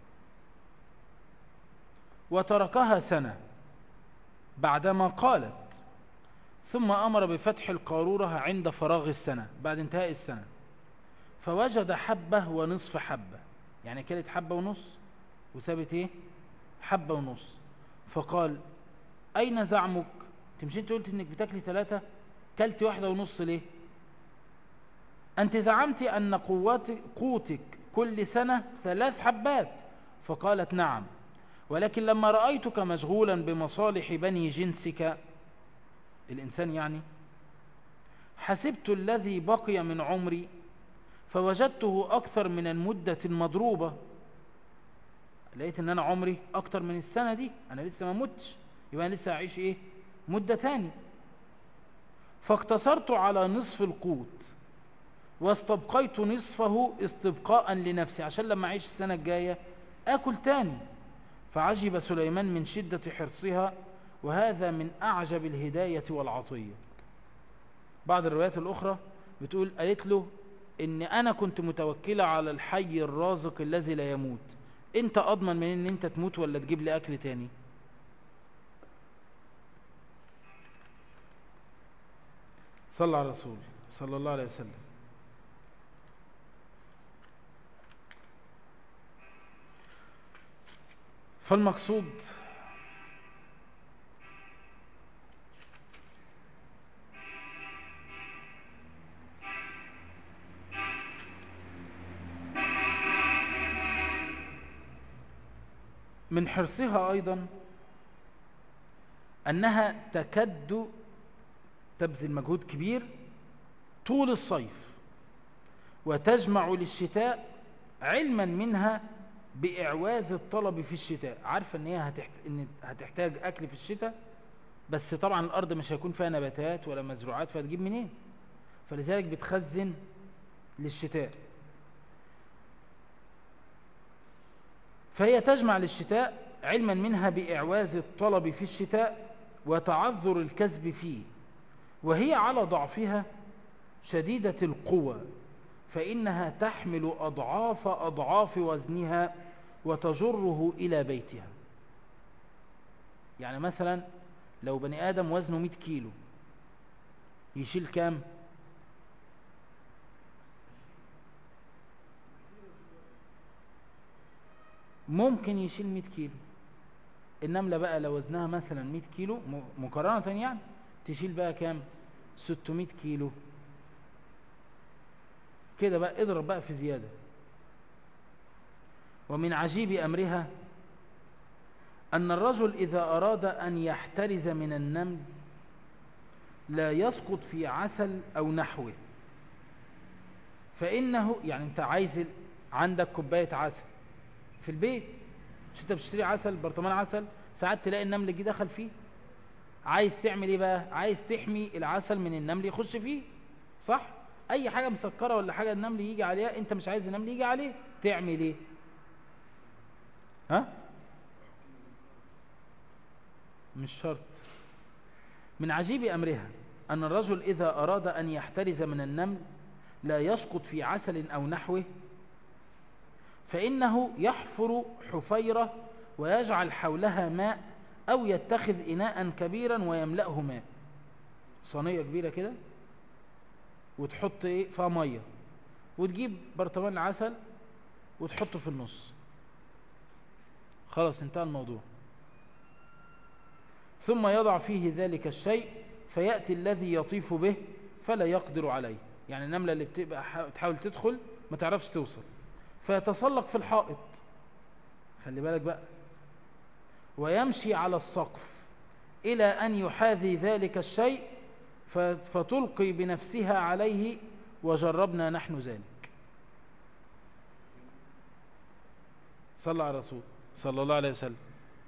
وتركها سنة بعدما قالت ثم أمر بفتح القارورة عند فراغ السنة بعد انتهاء السنة فوجد حبة ونصف حبة يعني كانت حبة ونص وسابت ايه حبة ونص فقال اين زعمك تمشي انت قلت انك بتاكلي ثلاثة كلت واحدة ونص ليه أنت زعمت أن قوتك, قوتك كل سنة ثلاث حبات فقالت نعم ولكن لما رأيتك مشغولا بمصالح بني جنسك الإنسان يعني حسبت الذي بقي من عمري فوجدته أكثر من المدة المضروبة لقيت ان انا عمري اكتر من السنة دي انا لسه ما متش يبقى انا لسه هعيش ايه مدة تاني فاقتصرت على نصف القوت واستبقيت نصفه استبقاء لنفسي عشان لما اعيش السنة الجاية اكل تاني فعجب سليمان من شدة حرصها وهذا من اعجب الهداية والعطية بعض الروايات الاخرى بتقول قالت له ان انا كنت متوكلة على الحي الرازق الذي لا يموت انت اضمن من ان انت تموت ولا تجيب لي اكل تاني صلى على رسول صلى الله عليه وسلم فالمقصود من حرصها أيضا أنها تكد تبذل مجهود كبير طول الصيف وتجمع للشتاء علما منها بإعواز الطلب في الشتاء عارفة ان هي هتحت... إن هتحتاج أكل في الشتاء بس طبعا الأرض مش هيكون فيها نباتات ولا مزروعات فهتجيب منين فلذلك بتخزن للشتاء فهي تجمع للشتاء علما منها بإعواز الطلب في الشتاء وتعذر الكسب فيه وهي على ضعفها شديدة القوى فإنها تحمل أضعاف أضعاف وزنها وتجره إلى بيتها يعني مثلا لو بني آدم وزنه 100 كيلو يشيل كام ممكن يشيل 100 كيلو النملة بقى لو وزنها مثلا 100 كيلو مقارنة يعني تشيل بقى كام 600 كيلو كده بقى اضرب بقى في زيادة ومن عجيب أمرها أن الرجل إذا أراد أن يحترز من النمل لا يسقط في عسل أو نحوه فإنه يعني أنت عايز عندك كوباية عسل في البيت مش أنت بتشتري عسل برطمان عسل ساعات تلاقي النمل جه دخل فيه عايز تعمل ايه بقى عايز تحمي العسل من النمل يخش فيه صح اي حاجة مسكرة ولا حاجة النمل يجي عليها انت مش عايز النمل يجي عليه تعمل ايه ها مش شرط من عجيب امرها ان الرجل اذا اراد ان يحترز من النمل لا يسقط في عسل او نحوه فانه يحفر حفيرة ويجعل حولها ماء او يتخذ اناء كبيرا ويملأه ماء صينية كبيرة كده وتحط ايه فيها ميه وتجيب برطمان عسل وتحطه في النص خلاص انتهى الموضوع ثم يضع فيه ذلك الشيء فيأتي الذي يطيف به فلا يقدر عليه يعني النملة اللي بتبقى تحاول تدخل ما تعرفش توصل فيتسلق في الحائط خلي بالك بقى ويمشي على السقف إلى أن يحاذي ذلك الشيء فتلقي بنفسها عليه وجربنا نحن ذلك صلى على رسول صلى الله عليه وسلم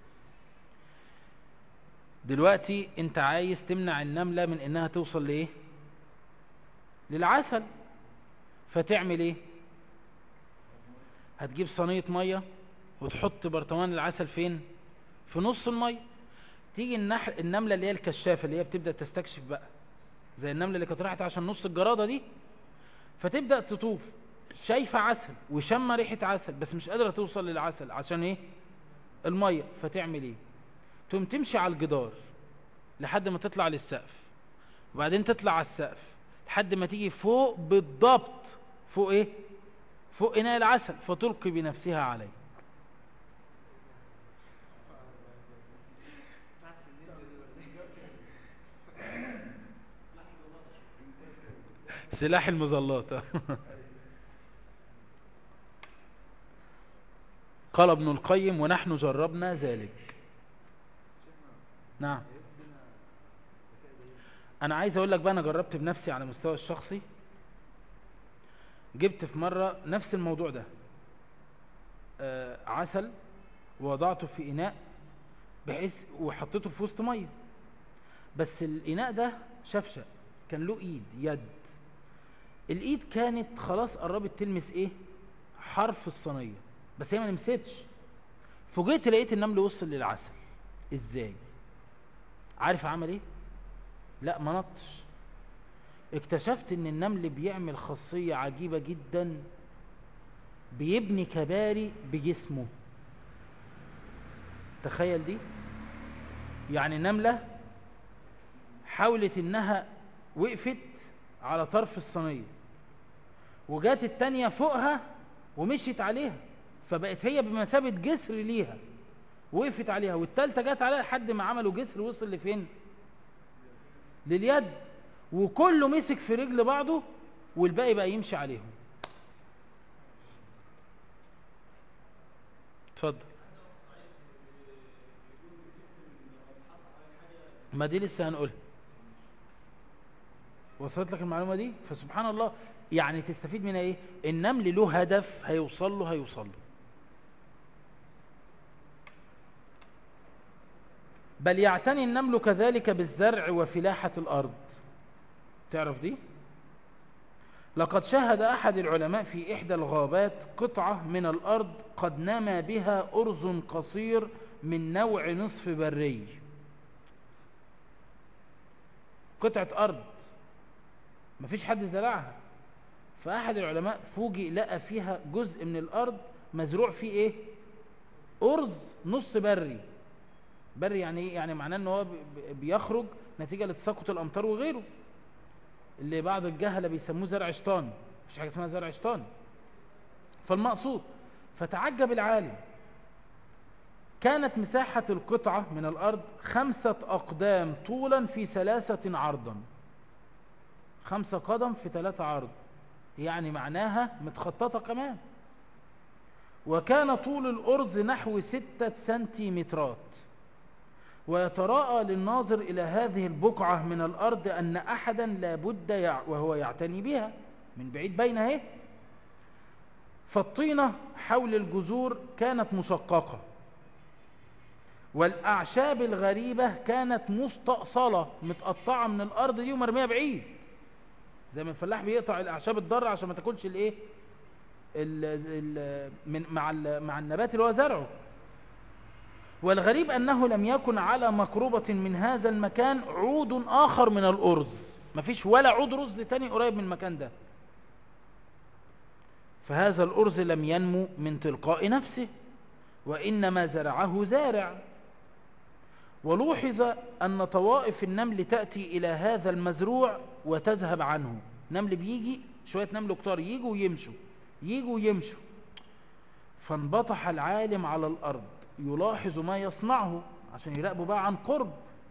دلوقتي انت عايز تمنع النملة من انها توصل لايه للعسل فتعمل ايه هتجيب صينية مية وتحط برطمان العسل فين في نص المية تيجي النحل النملة اللي هي الكشافة اللي هي بتبدأ تستكشف بقى زي النملة اللي كانت راحت عشان نص الجرادة دي فتبدأ تطوف شايفة عسل وشم ريحة عسل بس مش قادرة توصل للعسل عشان ايه المية فتعمل ايه تقوم تمشي على الجدار لحد ما تطلع للسقف وبعدين تطلع على السقف لحد ما تيجي فوق بالضبط فوق ايه فوق اناء العسل فتلقي بنفسها عليه سلاح المظلات قال ابن القيم ونحن جربنا ذلك نعم انا عايز اقول لك بقى انا جربت بنفسي على مستوى الشخصي جبت في مرة نفس الموضوع ده آه عسل ووضعته في اناء بحيث وحطيته في وسط ميه بس الاناء ده شفشق كان له ايد يد الايد كانت خلاص قربت تلمس ايه حرف الصينيه بس هي ما لمستش فوجئت لقيت النمل وصل للعسل ازاي عارف عمل ايه لا ما نطش اكتشفت ان النمل بيعمل خاصية عجيبة جدا بيبني كباري بجسمه تخيل دي يعني نملة حاولت انها وقفت على طرف الصينية وجات التانية فوقها ومشيت عليها فبقت هي بمثابة جسر ليها وقفت عليها والتالتة جات عليها لحد ما عملوا جسر وصل لفين لليد وكله مسك في رجل بعضه والباقي بقى يمشي عليهم اتفضل ما دي لسه هنقولها وصلت لك المعلومة دي فسبحان الله يعني تستفيد منها ايه النمل له هدف هيوصل له هيوصل له بل يعتني النمل كذلك بالزرع وفلاحة الأرض تعرف دي لقد شاهد أحد العلماء في إحدى الغابات قطعة من الأرض قد نما بها أرز قصير من نوع نصف بري قطعة أرض مفيش حد زرعها فأحد العلماء فوجئ لقى فيها جزء من الأرض مزروع فيه إيه أرز نص بري بري يعني إيه يعني معناه أنه هو بيخرج نتيجة لتساقط الأمطار وغيره اللي بعض الجهلة بيسموه زرع شطان مفيش حاجة اسمها زرع شطان فالمقصود فتعجب العالم كانت مساحة القطعة من الأرض خمسة أقدام طولا في ثلاثة عرضا خمسة قدم في ثلاثة عرض يعني معناها متخططة كمان وكان طول الأرز نحو ستة سنتيمترات ويتراءى للناظر إلى هذه البقعة من الأرض أن أحدا لابد يع وهو يعتني بها من بعيد بينها اهي فالطينة حول الجذور كانت مشققة والأعشاب الغريبة كانت مستأصلة متقطعة من الأرض دي ومرمية بعيد زي ما الفلاح بيقطع الأعشاب الضارة عشان ما تاكلش الايه من مع مع النبات اللي هو زرعه والغريب أنه لم يكن على مقربة من هذا المكان عود آخر من الأرز مفيش ولا عود رز تاني قريب من المكان ده فهذا الأرز لم ينمو من تلقاء نفسه وإنما زرعه زارع ولوحظ أن طوائف النمل تأتي إلى هذا المزروع وتذهب عنه نمل بيجي شوية نمل كتار يجوا ويمشوا يجوا ويمشوا فانبطح العالم على الأرض يلاحظ ما يصنعه عشان يراقبه بقى عن قرب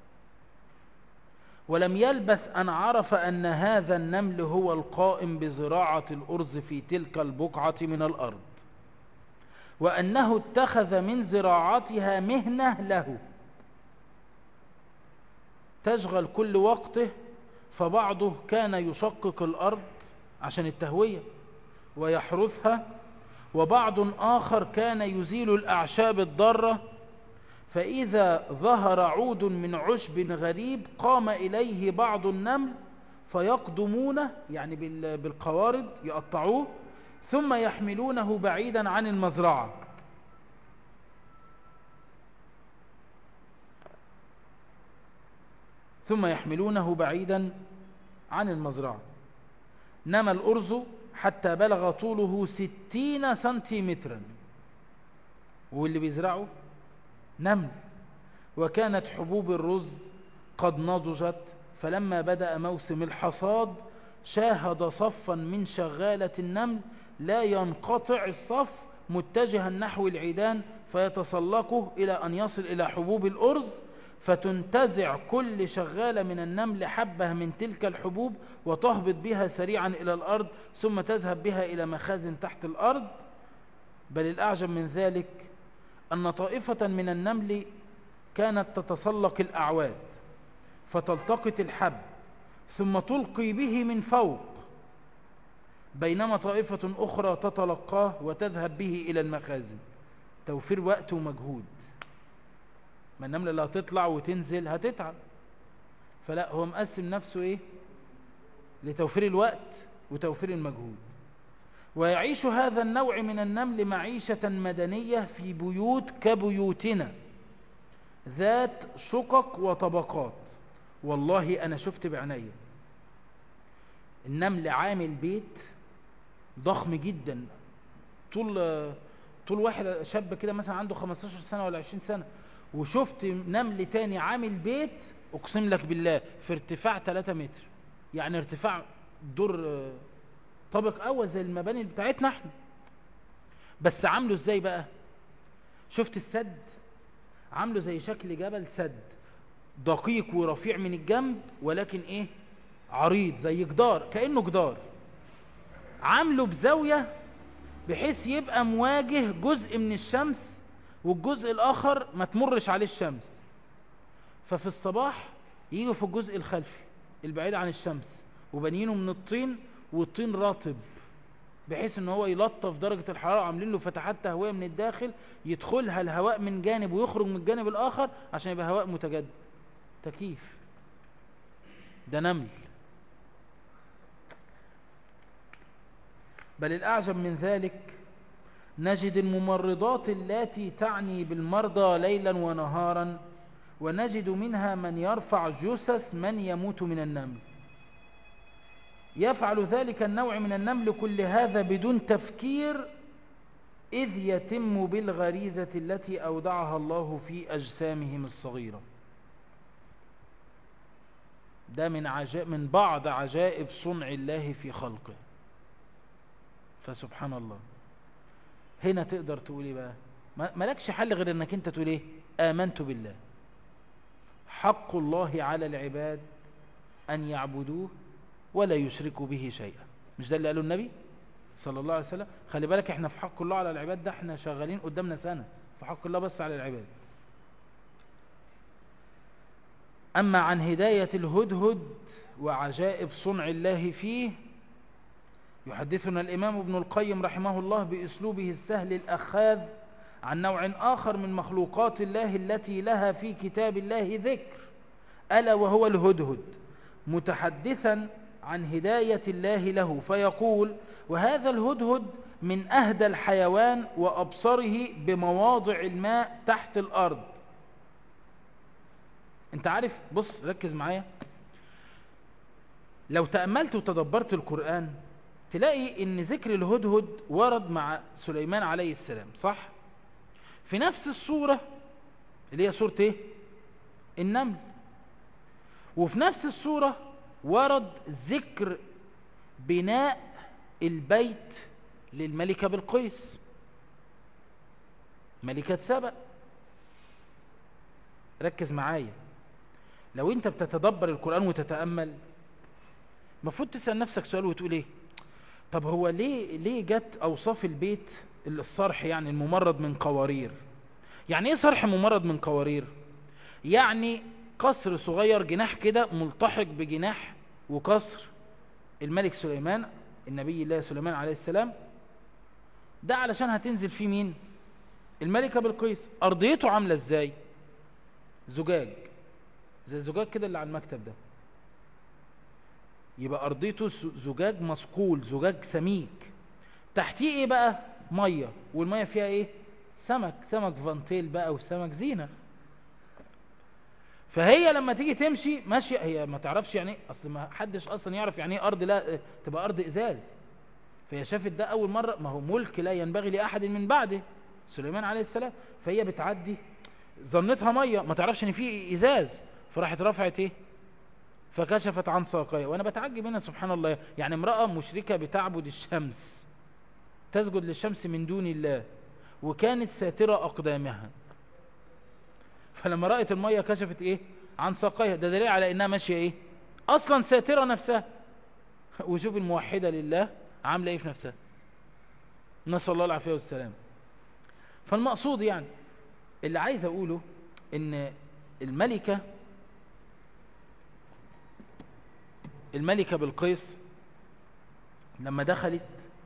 ولم يلبث أن عرف أن هذا النمل هو القائم بزراعة الأرز في تلك البقعة من الأرض وأنه اتخذ من زراعتها مهنة له تشغل كل وقته فبعضه كان يشقق الأرض عشان التهوية ويحرثها وبعض آخر كان يزيل الأعشاب الضارة فإذا ظهر عود من عشب غريب قام إليه بعض النمل فيقدمونه يعني بالقوارض يقطعوه ثم يحملونه بعيدا عن المزرعة ثم يحملونه بعيدا عن المزرعة نما الأرز حتى بلغ طوله ستين سنتيمترا واللي بيزرعه نمل وكانت حبوب الرز قد نضجت فلما بدأ موسم الحصاد شاهد صفا من شغالة النمل لا ينقطع الصف متجها نحو العيدان فيتسلقه إلى أن يصل إلى حبوب الأرز فتنتزع كل شغالة من النمل حبة من تلك الحبوب وتهبط بها سريعا إلى الأرض ثم تذهب بها إلى مخازن تحت الأرض بل الأعجب من ذلك أن طائفة من النمل كانت تتسلق الأعواد فتلتقط الحب ثم تلقي به من فوق بينما طائفة أخرى تتلقاه وتذهب به إلى المخازن توفير وقت ومجهود ما النملة اللي هتطلع وتنزل هتتعب فلا هو مقسم نفسه ايه لتوفير الوقت وتوفير المجهود ويعيش هذا النوع من النمل معيشة مدنية في بيوت كبيوتنا ذات شقق وطبقات والله أنا شفت بعناية النمل عامل بيت ضخم جدا طول طول واحد شاب كده مثلا عنده 15 سنة ولا 20 سنة وشفت نمل تاني عامل بيت اقسم لك بالله في ارتفاع 3 متر يعني ارتفاع دور طابق اول زي المباني بتاعتنا احنا بس عامله ازاي بقى شفت السد عامله زي شكل جبل سد دقيق ورفيع من الجنب ولكن ايه عريض زي جدار كأنه جدار عامله بزاوية بحيث يبقى مواجه جزء من الشمس والجزء الآخر ما تمرش عليه الشمس ففي الصباح يجوا في الجزء الخلفي البعيد عن الشمس وبنينه من الطين والطين رطب بحيث ان هو يلطف درجة الحرارة عاملين له فتحات تهوية من الداخل يدخلها الهواء من جانب ويخرج من الجانب الاخر عشان يبقى هواء متجدد تكييف ده نمل بل الاعجب من ذلك نجد الممرضات التي تعني بالمرضى ليلا ونهارا ونجد منها من يرفع جثث من يموت من النمل يفعل ذلك النوع من النمل كل هذا بدون تفكير إذ يتم بالغريزة التي أودعها الله في أجسامهم الصغيرة ده من, عجائب من بعض عجائب صنع الله في خلقه فسبحان الله هنا تقدر تقول ايه بقى مالكش حل غير انك انت تقول ايه امنت بالله حق الله على العباد ان يعبدوه ولا يشركوا به شيئا مش ده اللي قاله النبي صلى الله عليه وسلم خلي بالك احنا في حق الله على العباد ده احنا شغالين قدامنا سنة في حق الله بس على العباد أما عن هداية الهدهد وعجائب صنع الله فيه يحدثنا الإمام ابن القيم رحمه الله بأسلوبه السهل الأخاذ عن نوع آخر من مخلوقات الله التي لها في كتاب الله ذكر ألا وهو الهدهد متحدثا عن هداية الله له فيقول وهذا الهدهد من أهدى الحيوان وأبصره بمواضع الماء تحت الأرض انت عارف بص ركز معايا لو تأملت وتدبرت القرآن تلاقي ان ذكر الهدهد ورد مع سليمان عليه السلام صح في نفس الصورة اللي هي صورة ايه النمل وفي نفس الصورة ورد ذكر بناء البيت للملكة بالقيس ملكة سبأ ركز معايا لو انت بتتدبر القرآن وتتأمل المفروض تسأل نفسك سؤال وتقول ايه طب هو ليه ليه جت اوصاف البيت الصرح يعني الممرض من قوارير يعني ايه صرح ممرض من قوارير يعني قصر صغير جناح كده ملتحق بجناح وقصر الملك سليمان النبي الله سليمان عليه السلام ده علشان هتنزل فيه مين الملكة بالقيس ارضيته عاملة ازاي زجاج زي الزجاج كده اللي على المكتب ده يبقى ارضيته زجاج مسقول زجاج سميك تحتيه ايه بقى مية والمية فيها ايه سمك سمك فانتيل بقى وسمك زينة فهي لما تيجي تمشي ماشية هي ما تعرفش يعني ايه اصل ما حدش اصلا يعرف يعني ايه ارض لا تبقى ارض ازاز فهي شافت ده اول مرة ما هو ملك لا ينبغي لاحد من بعده سليمان عليه السلام فهي بتعدي ظنتها مية ما تعرفش ان في ازاز فراحت رفعت ايه فكشفت عن ساقيها وانا بتعجب هنا سبحان الله يعني امرأة مشركة بتعبد الشمس تسجد للشمس من دون الله وكانت ساترة اقدامها فلما رأت المية كشفت ايه عن ساقيها ده دليل على انها ماشية ايه اصلا ساترة نفسها وشوف الموحدة لله عاملة ايه في نفسها نسأل الله العافية والسلام فالمقصود يعني اللي عايز اقوله ان الملكة الملكة بالقيس لما دخلت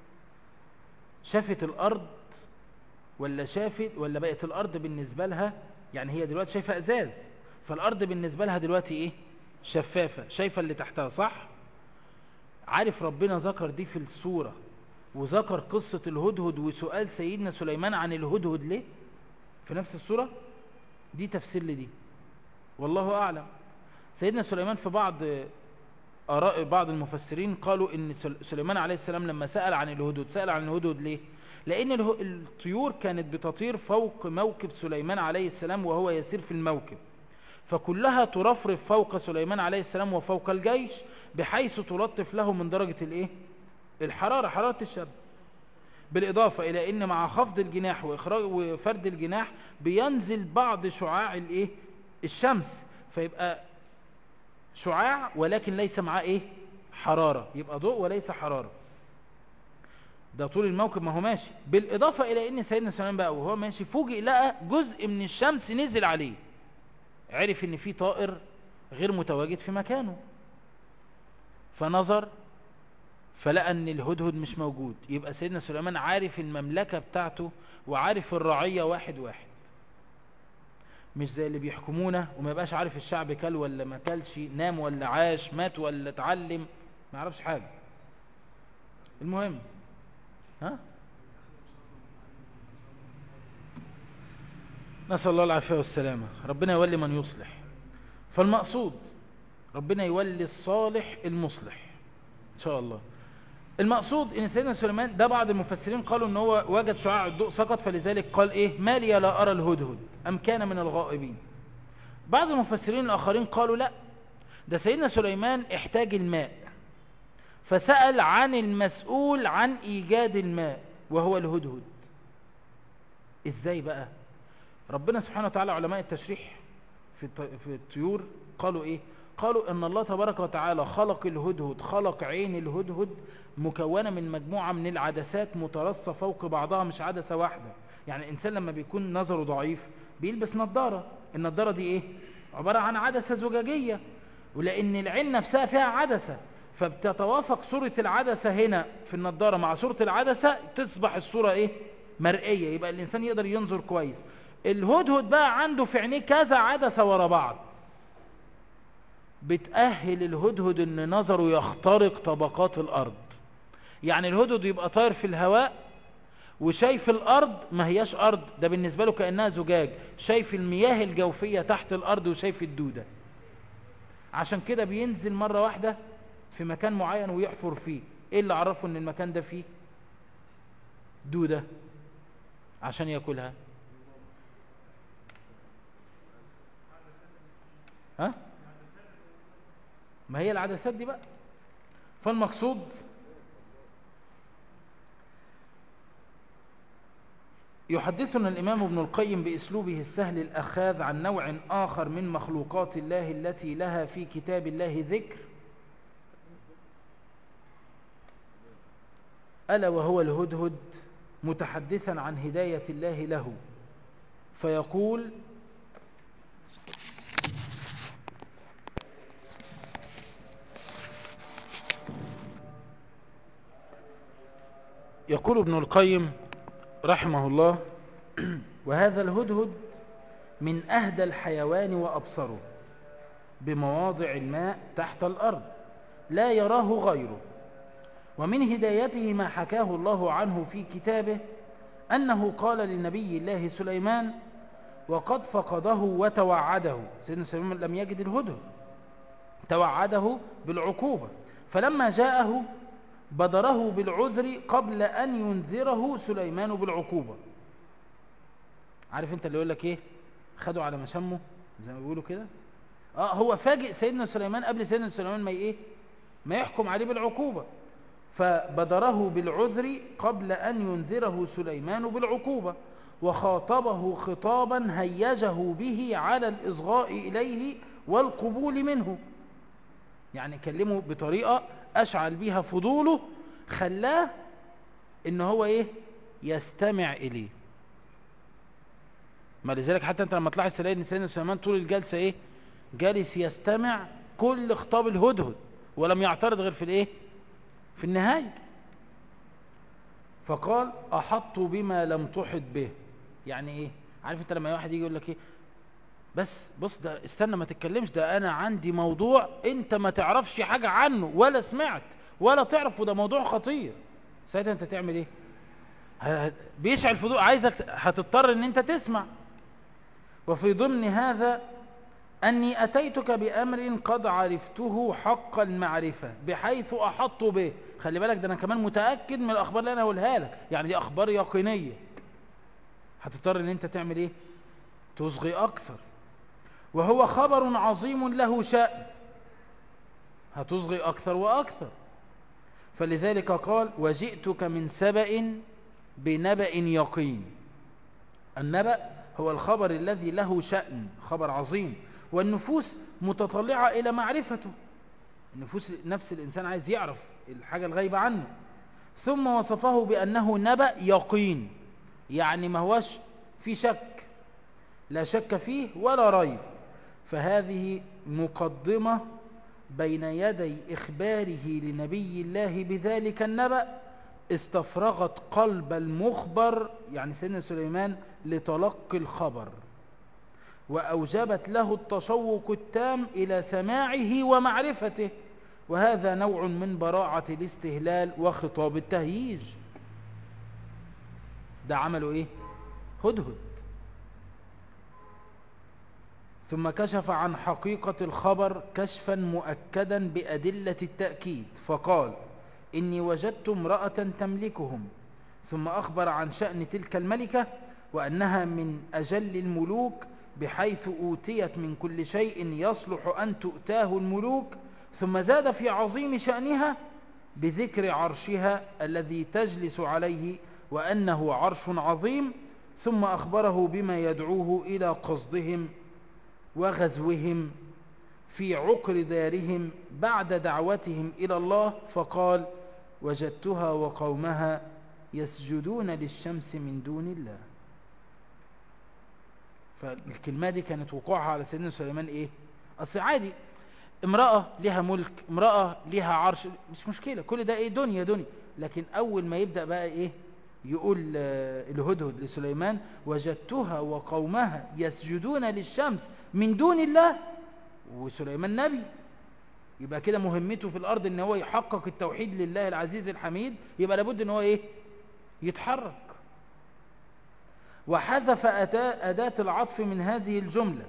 شافت الارض ولا شافت ولا بقت الارض بالنسبة لها يعني هي دلوقتي شايفة ازاز فالارض بالنسبة لها دلوقتي ايه شفافة شايفة اللي تحتها صح عارف ربنا ذكر دي في السورة وذكر قصة الهدهد وسؤال سيدنا سليمان عن الهدهد ليه في نفس السورة دي تفسير لدي والله أعلم سيدنا سليمان في بعض آراء بعض المفسرين قالوا ان سليمان عليه السلام لما سأل عن الهدود سأل عن الهدود ليه لان الطيور كانت بتطير فوق موكب سليمان عليه السلام وهو يسير في الموكب فكلها ترفرف فوق سليمان عليه السلام وفوق الجيش بحيث تلطف له من درجة الايه الحرارة حرارة الشمس بالإضافة إلى أن مع خفض الجناح وإخراج وفرد الجناح بينزل بعض شعاع الإيه الشمس فيبقى شعاع ولكن ليس معاه إيه حرارة يبقى ضوء وليس حرارة ده طول الموكب ما هو ماشي بالإضافة إلى أن سيدنا سليمان بقى وهو ماشي فوجئ لقى جزء من الشمس نزل عليه عرف أن في طائر غير متواجد في مكانه فنظر فلقى ان الهدهد مش موجود يبقى سيدنا سليمان عارف المملكة بتاعته وعارف الرعية واحد واحد مش زي اللي بيحكمونا وما يبقاش عارف الشعب كل ولا ما كلش نام ولا عاش مات ولا اتعلم ما يعرفش حاجة المهم ها نسأل الله العافية والسلامة ربنا يولي من يصلح فالمقصود ربنا يولي الصالح المصلح ان شاء الله المقصود ان سيدنا سليمان ده بعض المفسرين قالوا ان هو وجد شعاع الضوء سقط فلذلك قال ايه ما لي لا ارى الهدهد ام كان من الغائبين بعض المفسرين الاخرين قالوا لا ده سيدنا سليمان احتاج الماء فسأل عن المسؤول عن ايجاد الماء وهو الهدهد ازاي بقى ربنا سبحانه وتعالى علماء التشريح في في الطيور قالوا ايه قالوا ان الله تبارك وتعالى خلق الهدهد خلق عين الهدهد مكونة من مجموعة من العدسات مترصة فوق بعضها مش عدسة واحدة يعني الانسان لما بيكون نظره ضعيف بيلبس نظارة النظارة دي ايه عبارة عن عدسة زجاجية ولان العين نفسها فيها عدسة فبتتوافق صورة العدسة هنا في النظارة مع صورة العدسة تصبح الصورة ايه مرئية يبقى الانسان يقدر ينظر كويس الهدهد بقى عنده في عينيه كذا عدسة ورا بعض بتأهل الهدهد ان نظره يخترق طبقات الارض يعني الهدهد يبقى طاير في الهواء وشايف الارض ما هياش ارض ده بالنسبة له كأنها زجاج شايف المياه الجوفية تحت الارض وشايف الدودة عشان كده بينزل مرة واحدة في مكان معين ويحفر فيه ايه اللي عرفه ان المكان ده فيه دودة عشان ياكلها ها ما هي العدسات دي بقى فالمقصود يحدثنا الإمام ابن القيم بإسلوبه السهل الأخاذ عن نوع آخر من مخلوقات الله التي لها في كتاب الله ذكر ألا وهو الهدهد متحدثا عن هداية الله له فيقول يقول ابن القيم رحمه الله وهذا الهدهد من أهدى الحيوان وأبصره بمواضع الماء تحت الأرض لا يراه غيره ومن هدايته ما حكاه الله عنه في كتابه أنه قال للنبي الله سليمان وقد فقده وتوعده سيدنا سليمان لم يجد الهدهد توعده بالعقوبة فلما جاءه بدره بالعذر قبل أن ينذره سليمان بالعقوبة عارف انت اللي يقول لك ايه خدوا على مشمه زي ما بيقولوا كده اه هو فاجئ سيدنا سليمان قبل سيدنا سليمان ما ايه ما يحكم عليه بالعقوبة فبدره بالعذر قبل أن ينذره سليمان بالعقوبة وخاطبه خطابا هيجه به على الإصغاء إليه والقبول منه يعني كلمه بطريقة أشعل بيها فضوله خلاه إن هو إيه يستمع إليه ما لذلك حتى أنت لما تلاحظ تلاقي إن سيدنا سليمان طول الجلسة إيه جالس يستمع كل خطاب الهدهد ولم يعترض غير في الإيه في النهاية فقال أحط بما لم تحط به يعني إيه عارف أنت لما واحد يجي يقول لك إيه بس بص ده استنى ما تتكلمش ده انا عندي موضوع انت ما تعرفش حاجة عنه ولا سمعت ولا تعرف وده موضوع خطير ساعتها انت تعمل ايه بيشعل فضول عايزك هتضطر ان انت تسمع وفي ضمن هذا اني اتيتك بامر قد عرفته حق المعرفة بحيث احط به خلي بالك ده انا كمان متأكد من الاخبار اللي انا هقولها لك يعني دي اخبار يقينية هتضطر ان انت تعمل ايه تصغي اكثر وهو خبر عظيم له شأن هتصغي أكثر وأكثر فلذلك قال وجئتك من سبأ بنبأ يقين النبأ هو الخبر الذي له شأن خبر عظيم والنفوس متطلعة إلى معرفته النفوس نفس الإنسان عايز يعرف الحاجة الغيبة عنه ثم وصفه بأنه نبأ يقين يعني ما هوش في شك لا شك فيه ولا ريب فهذه مقدمة بين يدي إخباره لنبي الله بذلك النبأ استفرغت قلب المخبر يعني سيدنا سليمان لتلقي الخبر وأوجبت له التشوق التام إلى سماعه ومعرفته وهذا نوع من براعة الاستهلال وخطاب التهييج ده عمله ايه هدهد ثم كشف عن حقيقة الخبر كشفا مؤكدا بأدلة التأكيد فقال إني وجدت امرأة تملكهم ثم أخبر عن شأن تلك الملكة وأنها من أجل الملوك بحيث أوتيت من كل شيء يصلح أن تؤتاه الملوك ثم زاد في عظيم شأنها بذكر عرشها الذي تجلس عليه وأنه عرش عظيم ثم أخبره بما يدعوه إلى قصدهم وغزوهم في عقر دارهم بعد دعوتهم إلى الله فقال وجدتها وقومها يسجدون للشمس من دون الله فالكلمة دي كانت وقوعها على سيدنا سليمان ايه اصل عادي امرأة لها ملك امرأة لها عرش مش مشكلة كل ده ايه دنيا دنيا لكن اول ما يبدأ بقى ايه يقول الهدهد لسليمان وجدتها وقومها يسجدون للشمس من دون الله وسليمان نبي يبقى كده مهمته في الارض ان هو يحقق التوحيد لله العزيز الحميد يبقى لابد ان هو ايه يتحرك وحذف أداة العطف من هذه الجملة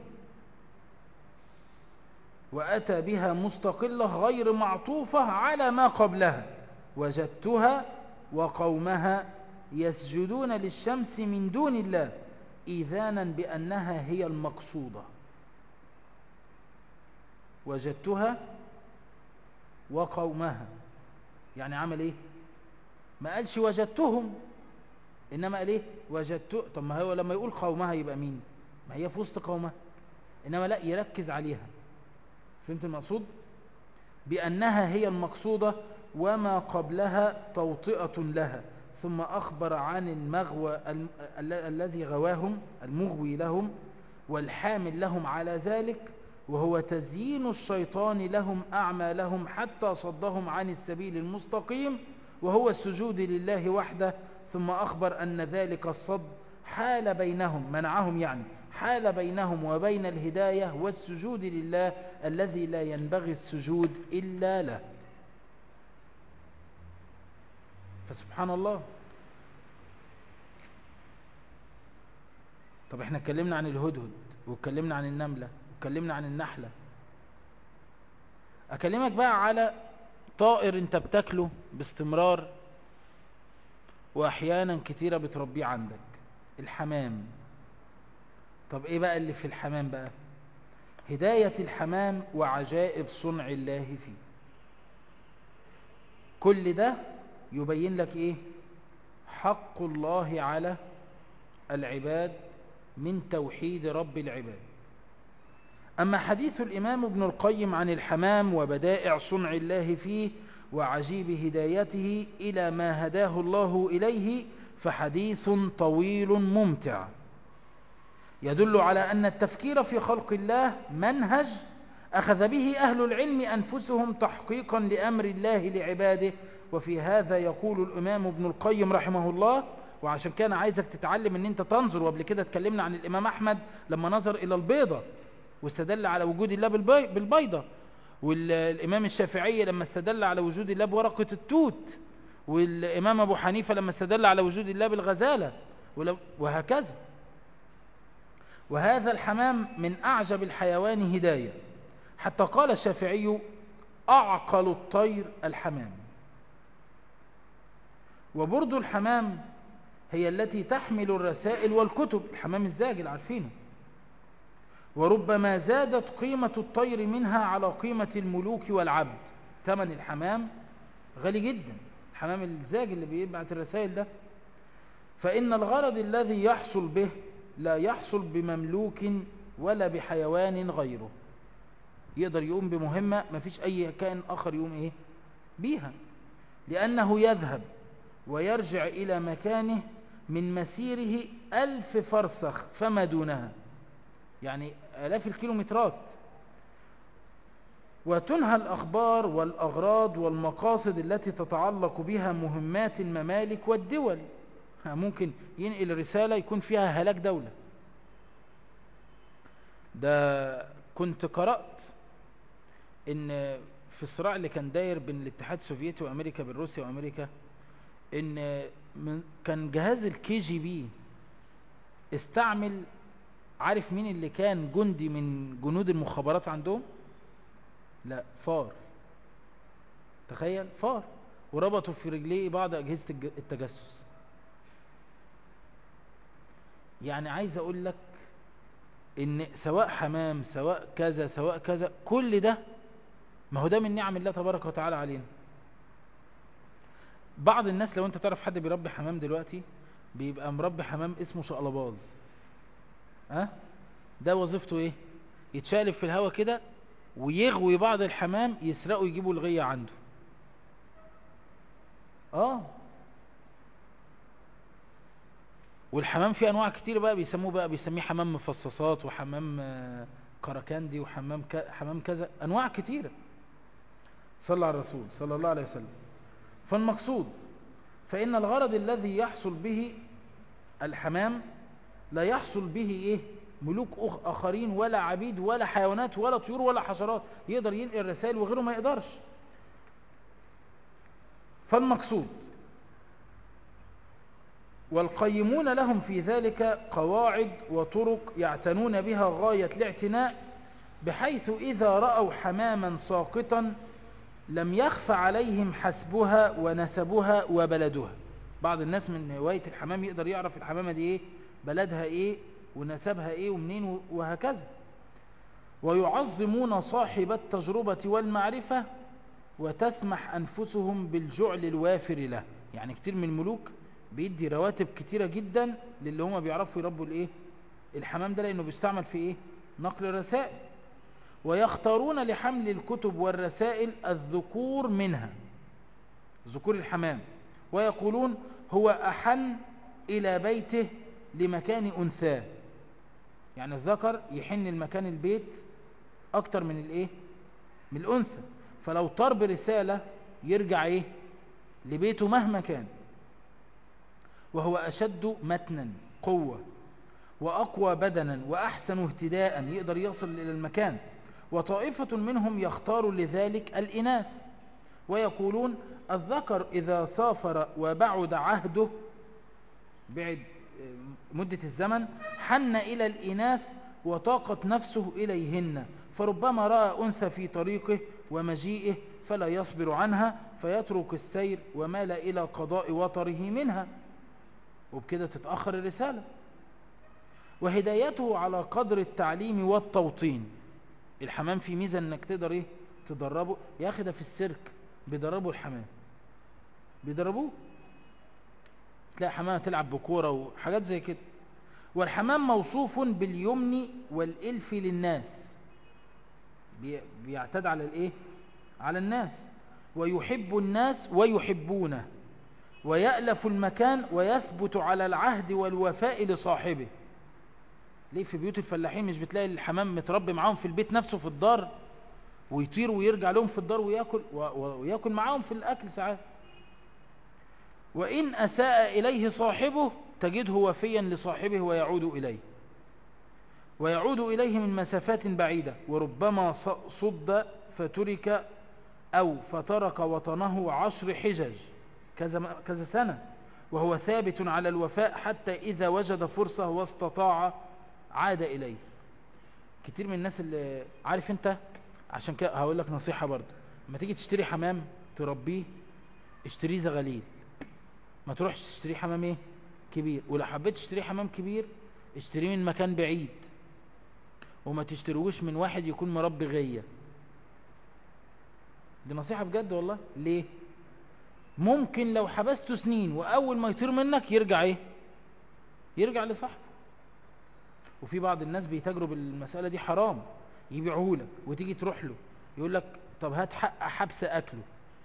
وأتى بها مستقلة غير معطوفة على ما قبلها وجدتها وقومها يسجدون للشمس من دون الله إذانا بأنها هي المقصودة وجدتها وقومها يعني عمل ايه ما قالش وجدتهم انما قال ايه وجدت طب ما هو لما يقول قومها يبقى مين ما هي في وسط قومها انما لا يركز عليها فهمت المقصود بانها هي المقصودة وما قبلها توطئة لها ثم اخبر عن المغوى الذي غواهم المغوي لهم والحامل لهم على ذلك وهو تزيين الشيطان لهم أعمالهم حتى صدهم عن السبيل المستقيم وهو السجود لله وحده ثم أخبر أن ذلك الصد حال بينهم منعهم يعني حال بينهم وبين الهداية والسجود لله الذي لا ينبغي السجود إلا له فسبحان الله طب احنا اتكلمنا عن الهدهد واتكلمنا عن النملة واتكلمنا عن النحلة اكلمك بقى على طائر انت بتاكله باستمرار واحيانا كتيرة بتربيه عندك الحمام طب ايه بقى اللي في الحمام بقى هداية الحمام وعجائب صنع الله فيه كل ده يبين لك ايه حق الله على العباد من توحيد رب العباد أما حديث الإمام ابن القيم عن الحمام وبدائع صنع الله فيه وعجيب هدايته إلى ما هداه الله إليه فحديث طويل ممتع يدل على أن التفكير في خلق الله منهج أخذ به أهل العلم أنفسهم تحقيقا لأمر الله لعباده وفي هذا يقول الإمام ابن القيم رحمه الله وعشان كان عايزك تتعلم ان انت تنظر وقبل كده اتكلمنا عن الامام احمد لما نظر الى البيضة واستدل على وجود الله بالبيضة والامام الشافعي لما استدل على وجود الله بورقة التوت والامام ابو حنيفة لما استدل على وجود الله بالغزالة وهكذا وهذا الحمام من اعجب الحيوان هداية حتى قال الشافعي اعقل الطير الحمام وبرد الحمام هي التي تحمل الرسائل والكتب الحمام الزاجل عارفينه وربما زادت قيمة الطير منها على قيمة الملوك والعبد ثمن الحمام غالي جدا الحمام الزاجل اللي بيبعت الرسائل ده فإن الغرض الذي يحصل به لا يحصل بمملوك ولا بحيوان غيره يقدر يقوم بمهمة ما فيش أي كائن آخر يقوم إيه بيها لأنه يذهب ويرجع إلى مكانه من مسيره ألف فرسخ فما دونها يعني ألاف الكيلومترات وتنهى الأخبار والأغراض والمقاصد التي تتعلق بها مهمات الممالك والدول ممكن ينقل رسالة يكون فيها هلاك دولة ده كنت قرأت ان في الصراع اللي كان داير بين الاتحاد السوفيتي وامريكا بين روسيا وامريكا ان كان جهاز الكي جي بي استعمل عارف مين اللي كان جندي من جنود المخابرات عندهم لا فار تخيل فار وربطوا في رجليه بعض اجهزة التجسس يعني عايز اقول لك ان سواء حمام سواء كذا سواء كذا كل ده ما هو ده من نعم الله تبارك وتعالى علينا بعض الناس لو انت تعرف حد بيربي حمام دلوقتي بيبقى مربي حمام اسمه شقلباز ها أه؟ ده وظيفته ايه يتشقلب في الهواء كده ويغوي بعض الحمام يسرقوا يجيبوا الغية عنده اه والحمام فيه انواع كتير بقى بيسموه بقى بيسميه حمام مفصصات وحمام كراكندي وحمام ك... حمام كذا انواع كتيرة صلى على الرسول صلى الله عليه وسلم فالمقصود فإن الغرض الذي يحصل به الحمام لا يحصل به إيه ملوك آخرين ولا عبيد ولا حيوانات ولا طيور ولا حشرات يقدر ينقل رسائل وغيره ما يقدرش فالمقصود والقيمون لهم في ذلك قواعد وطرق يعتنون بها غاية الاعتناء بحيث إذا رأوا حماما ساقطا لم يخف عليهم حسبها ونسبها وبلدها بعض الناس من هواية الحمام يقدر يعرف الحمامة دي ايه بلدها ايه ونسبها ايه ومنين وهكذا ويعظمون صاحب التجربة والمعرفة وتسمح أنفسهم بالجعل الوافر له يعني كتير من الملوك بيدي رواتب كتيرة جدا للي هما بيعرفوا يربوا الايه الحمام ده لانه بيستعمل في ايه نقل الرسائل ويختارون لحمل الكتب والرسائل الذكور منها ذكور الحمام ويقولون هو أحن إلى بيته لمكان أنثاه يعني الذكر يحن المكان البيت أكتر من الإيه من الأنثى فلو طار برسالة يرجع إيه لبيته مهما كان وهو أشد متنا قوة وأقوى بدنا وأحسن اهتداء يقدر يصل إلى المكان وطائفة منهم يختار لذلك الإناث ويقولون الذكر إذا سافر وبعد عهده بعد مدة الزمن حن إلى الإناث وطاقت نفسه إليهن فربما رأى أنثى في طريقه ومجيئه فلا يصبر عنها فيترك السير ومال إلى قضاء وطره منها وبكده تتأخر الرسالة وهدايته على قدر التعليم والتوطين الحمام في ميزة انك تقدر ايه تدربه يا اخي ده في السيرك بيدربوا الحمام بيدربوه تلاقي حمامة تلعب بكورة وحاجات زي كده والحمام موصوف باليمن والإلف للناس بيعتد على الايه على الناس ويحب الناس ويحبونه ويألف المكان ويثبت على العهد والوفاء لصاحبه ليه في بيوت الفلاحين مش بتلاقي الحمام متربي معاهم في البيت نفسه في الدار ويطير ويرجع لهم في الدار ويأكل, ويأكل معاهم في الأكل ساعات وإن أساء إليه صاحبه تجده وفيا لصاحبه ويعود إليه ويعود إليه من مسافات بعيدة وربما صد فترك أو فترك وطنه عشر حجج كذا, كذا سنة وهو ثابت على الوفاء حتى إذا وجد فرصة واستطاع عاد إليه كتير من الناس اللي عارف انت عشان كده هقول لك نصيحة برضه لما تيجي تشتري حمام تربيه اشتريه زغليل ما تروحش تشتري حمام ايه كبير ولو حبيت تشتري حمام كبير اشتريه من مكان بعيد وما تشتروش من واحد يكون مربي غية دي نصيحة بجد والله ليه ممكن لو حبسته سنين واول ما يطير منك يرجع ايه يرجع لصاحبه وفي بعض الناس بيتاجروا بالمسألة دي حرام يبيعوه لك وتيجي تروح له يقول لك طب هات حق حبس أكله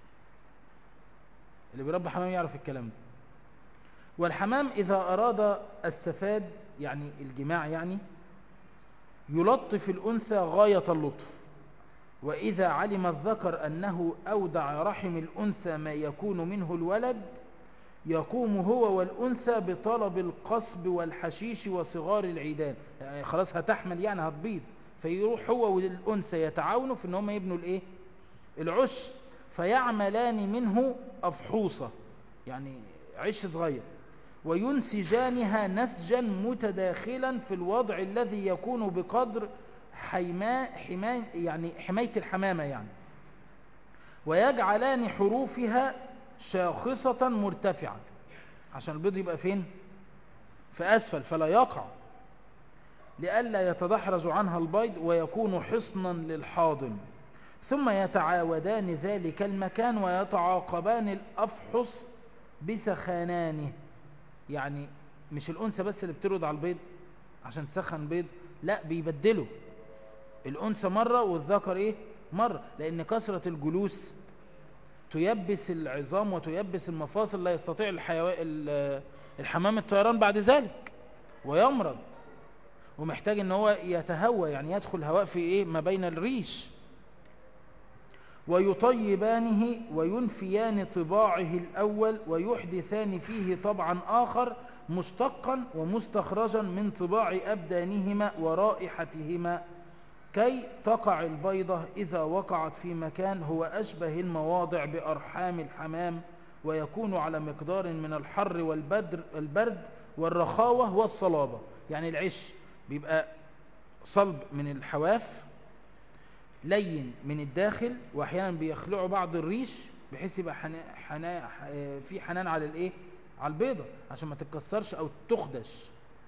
اللي بيربي حمام يعرف الكلام ده والحمام إذا أراد السفاد يعني الجماع يعني يلطف الأنثى غاية اللطف وإذا علم الذكر أنه أودع رحم الأنثى ما يكون منه الولد يقوم هو والأنثى بطلب القصب والحشيش وصغار العيدان يعني خلاص هتحمل يعني هتبيض فيروح هو والأنثى يتعاونوا في ان هم يبنوا الايه العش فيعملان منه أفحوصة يعني عش صغير وينسجانها نسجا متداخلا في الوضع الذي يكون بقدر حماء حماية يعني حماية الحمامة يعني ويجعلان حروفها شاخصة مرتفعة عشان البيض يبقى فين في أسفل فلا يقع لئلا يتدحرج عنها البيض ويكون حصنا للحاضن ثم يتعاودان ذلك المكان ويتعاقبان الأفحص بسخانانه يعني مش الأنثى بس اللي بترد على البيض عشان تسخن بيض لا بيبدلوا الأنثى مرة والذكر إيه مرة لأن كثرة الجلوس تيبس العظام وتيبس المفاصل لا يستطيع الحيو... الحمام الطيران بعد ذلك ويمرض ومحتاج ان هو يتهوى يعني يدخل هواء في ايه ما بين الريش ويطيبانه وينفيان طباعه الأول ويحدثان فيه طبعا آخر مشتقا ومستخرجا من طباع أبدانهما ورائحتهما كي تقع البيضة إذا وقعت في مكان هو أشبه المواضع بأرحام الحمام ويكون على مقدار من الحر والبدر البرد والرخاوة والصلابة يعني العش بيبقى صلب من الحواف لين من الداخل واحيانا بيخلعوا بعض الريش بحيث يبقى حنا حنا في حنان على الايه على البيضة عشان ما تتكسرش او تخدش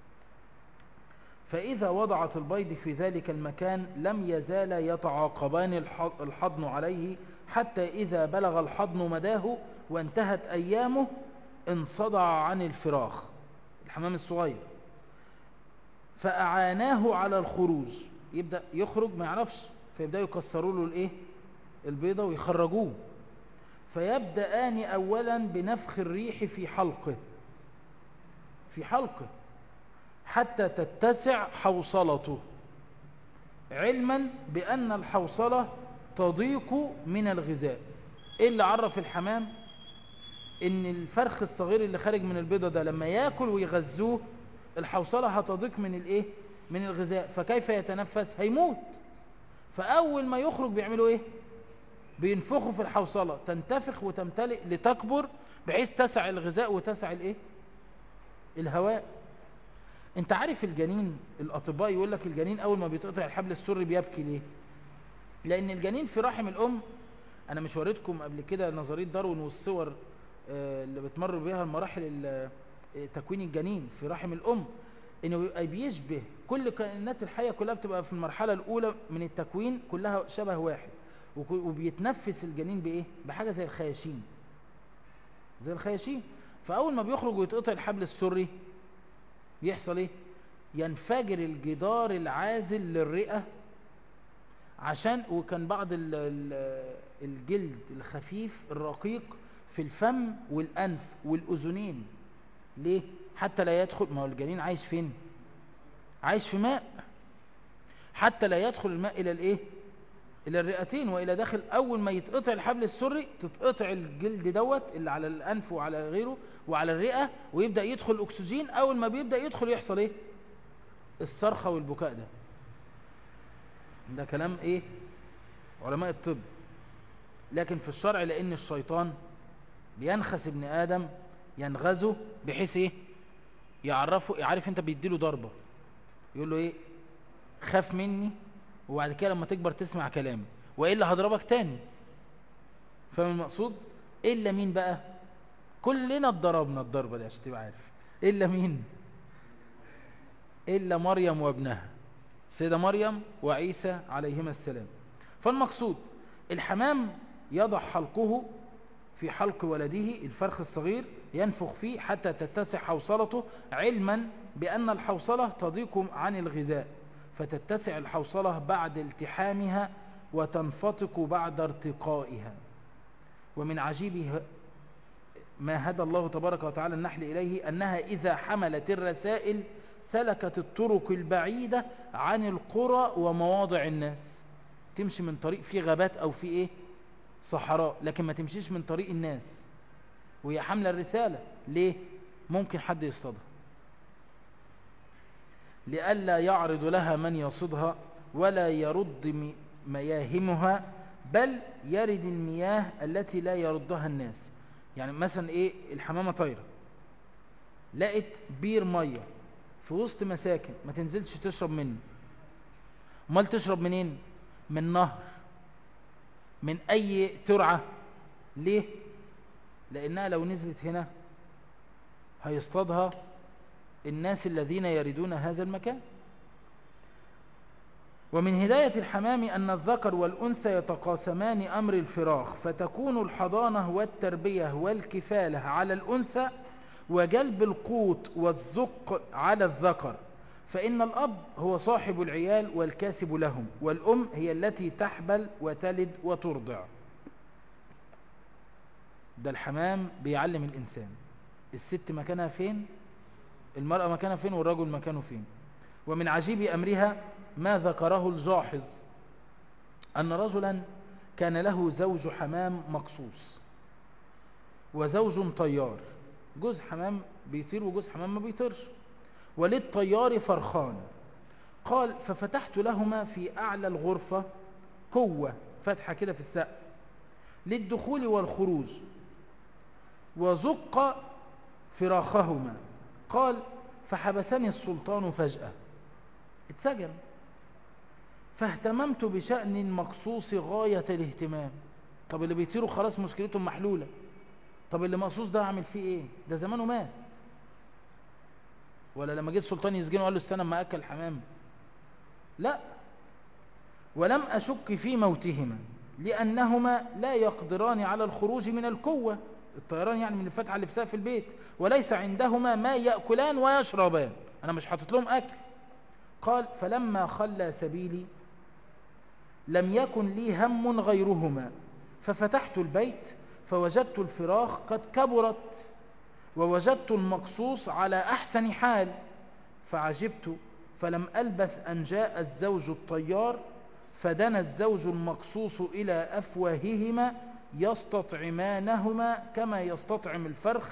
فإذا وضعت البيض في ذلك المكان لم يزال يتعاقبان الحضن عليه حتى إذا بلغ الحضن مداه وانتهت أيامه انصدع عن الفراخ الحمام الصغير فأعاناه على الخروج يبدأ يخرج ما يعرفش فيبدأوا يكسروا له الايه البيضة ويخرجوه فيبدأان أولا بنفخ الريح في حلقه في حلقه حتى تتسع حوصلته علما بأن الحوصلة تضيق من الغذاء ايه اللي عرف الحمام ان الفرخ الصغير اللي خارج من البيضة ده لما ياكل ويغذوه الحوصلة هتضيق من الايه من الغذاء فكيف يتنفس هيموت فأول ما يخرج بيعملوا ايه بينفخوا في الحوصلة تنتفخ وتمتلئ لتكبر بحيث تسع الغذاء وتسع الايه الهواء انت عارف الجنين الاطباء يقول لك الجنين اول ما بيتقطع الحبل السري بيبكي ليه لان الجنين في رحم الام انا مش وريتكم قبل كده نظريه داروين والصور اللي بتمر بها المراحل تكوين الجنين في رحم الام انه بيبقى بيشبه كل كائنات الحيه كلها بتبقى في المرحله الاولى من التكوين كلها شبه واحد وبيتنفس الجنين بايه بحاجه زي الخياشيم زي الخياشيم فاول ما بيخرج ويتقطع الحبل السري بيحصل ايه ينفجر الجدار العازل للرئه عشان وكان بعض ال ال الجلد الخفيف الرقيق في الفم والانف والاذنين ليه حتى لا يدخل ما هو الجنين عايش فين عايش في ماء حتى لا يدخل الماء الى الايه الى الرئتين والى داخل اول ما يتقطع الحبل السري تتقطع الجلد دوت اللي على الانف وعلى غيره وعلى الرئه ويبدا يدخل الاكسجين اول ما بيبدا يدخل يحصل ايه الصرخه والبكاء ده ده كلام ايه علماء الطب لكن في الشرع لان الشيطان بينخس ابن ادم ينغزه بحيث ايه يعرفه عارف انت بيديله ضربة يقول له ايه خاف مني وبعد كده لما تكبر تسمع كلامي وإلا هضربك تاني فاهم المقصود إلا مين بقى كلنا اتضربنا الضربة دي عشان تبقى عارف إلا مين إلا مريم وابنها سيدة مريم وعيسى عليهما السلام فالمقصود الحمام يضع حلقه في حلق ولده الفرخ الصغير ينفخ فيه حتى تتسع حوصلته علما بأن الحوصلة تضيق عن الغذاء فتتسع الحوصلة بعد التحامها وتنفتق بعد ارتقائها ومن عجيب ما هدى الله تبارك وتعالى النحل إليه أنها إذا حملت الرسائل سلكت الطرق البعيدة عن القرى ومواضع الناس تمشي من طريق فيه غابات او فيه ايه صحراء لكن ما تمشيش من طريق الناس وهي حاملة الرسالة ليه ممكن حد يصطادها لئلا يعرض لها من يصدها ولا يرد مياهمها بل يرد المياه التي لا يردها الناس يعني مثلا ايه الحمامة طايرة لقت بير مية في وسط مساكن ما تنزلش تشرب منه امال تشرب منين من نهر من اي ترعة ليه لانها لو نزلت هنا هيصطادها الناس الذين يريدون هذا المكان ومن هداية الحمام أن الذكر والأنثى يتقاسمان أمر الفراخ فتكون الحضانة والتربية والكفالة على الأنثى وجلب القوت والزق على الذكر فإن الأب هو صاحب العيال والكاسب لهم والأم هي التي تحبل وتلد وترضع ده الحمام بيعلم الإنسان الست مكانها فين المرأة مكانها فين والرجل مكانه فين ومن عجيب أمرها ما ذكره الجاحظ أن رجلا كان له زوج حمام مقصوص وزوج طيار جوز حمام بيطير وجوز حمام ما بيطيرش وللطيار فرخان قال ففتحت لهما في أعلى الغرفة كوة فتحة كده في السقف للدخول والخروج وزق فراخهما قال فحبسني السلطان فجأة اتسجن فاهتممت بشأن مقصوص غاية الاهتمام طب اللي بيطيروا خلاص مشكلتهم محلولة طب اللي مقصوص ده اعمل فيه ايه ده زمانه مات ولا لما جه السلطان يسجنه قال له استنى ما اكل حمام لا ولم اشك في موتهما لانهما لا يقدران على الخروج من الكوة الطيران يعني من الفتحة اللي في سقف البيت وليس عندهما ما يأكلان ويشربان انا مش حاطط لهم اكل قال فلما خلى سبيلي لم يكن لي هم غيرهما ففتحت البيت فوجدت الفراخ قد كبرت ووجدت المقصوص على أحسن حال فعجبت فلم ألبث أن جاء الزوج الطيار فدنا الزوج المقصوص إلى أفواههما يستطعمانهما كما يستطعم الفرخ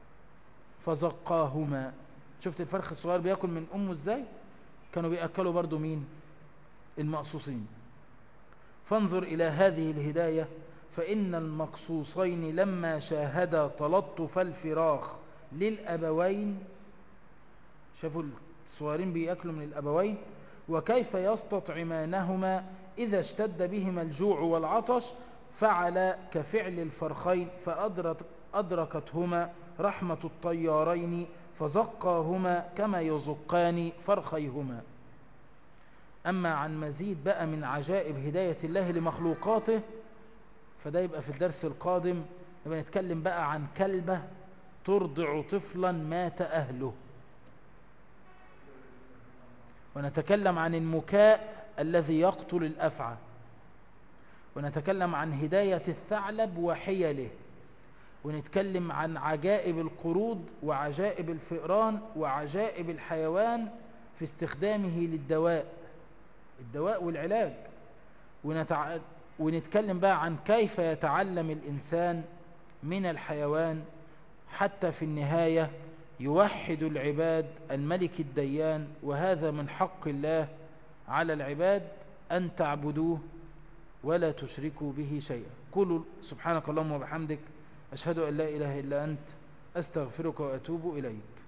فزقاهما شفت الفرخ الصغير بيأكل من أمه ازاي كانوا بيأكلوا برضو مين المقصوصين فانظر إلى هذه الهداية فإن المقصوصين لما شاهدا تلطف الفراخ للأبوين شافوا الصغيرين بيأكلوا من الأبوين وكيف يستطعمانهما إذا اشتد بهما الجوع والعطش فعل كفعل الفرخين فأدركتهما رحمة الطيارين فزقاهما كما يزقان فرخيهما أما عن مزيد بقى من عجائب هداية الله لمخلوقاته فده يبقى في الدرس القادم نبقى نتكلم بقى عن كلبة ترضع طفلا مات أهله ونتكلم عن المكاء الذي يقتل الأفعى ونتكلم عن هداية الثعلب وحيله ونتكلم عن عجائب القرود وعجائب الفئران وعجائب الحيوان في استخدامه للدواء الدواء والعلاج ونتع... ونتكلم بقى عن كيف يتعلم الإنسان من الحيوان حتى في النهاية يوحد العباد الملك الديان وهذا من حق الله على العباد أن تعبدوه ولا تشركوا به شيئا قولوا سبحانك اللهم وبحمدك أشهد أن لا إله إلا أنت أستغفرك وأتوب إليك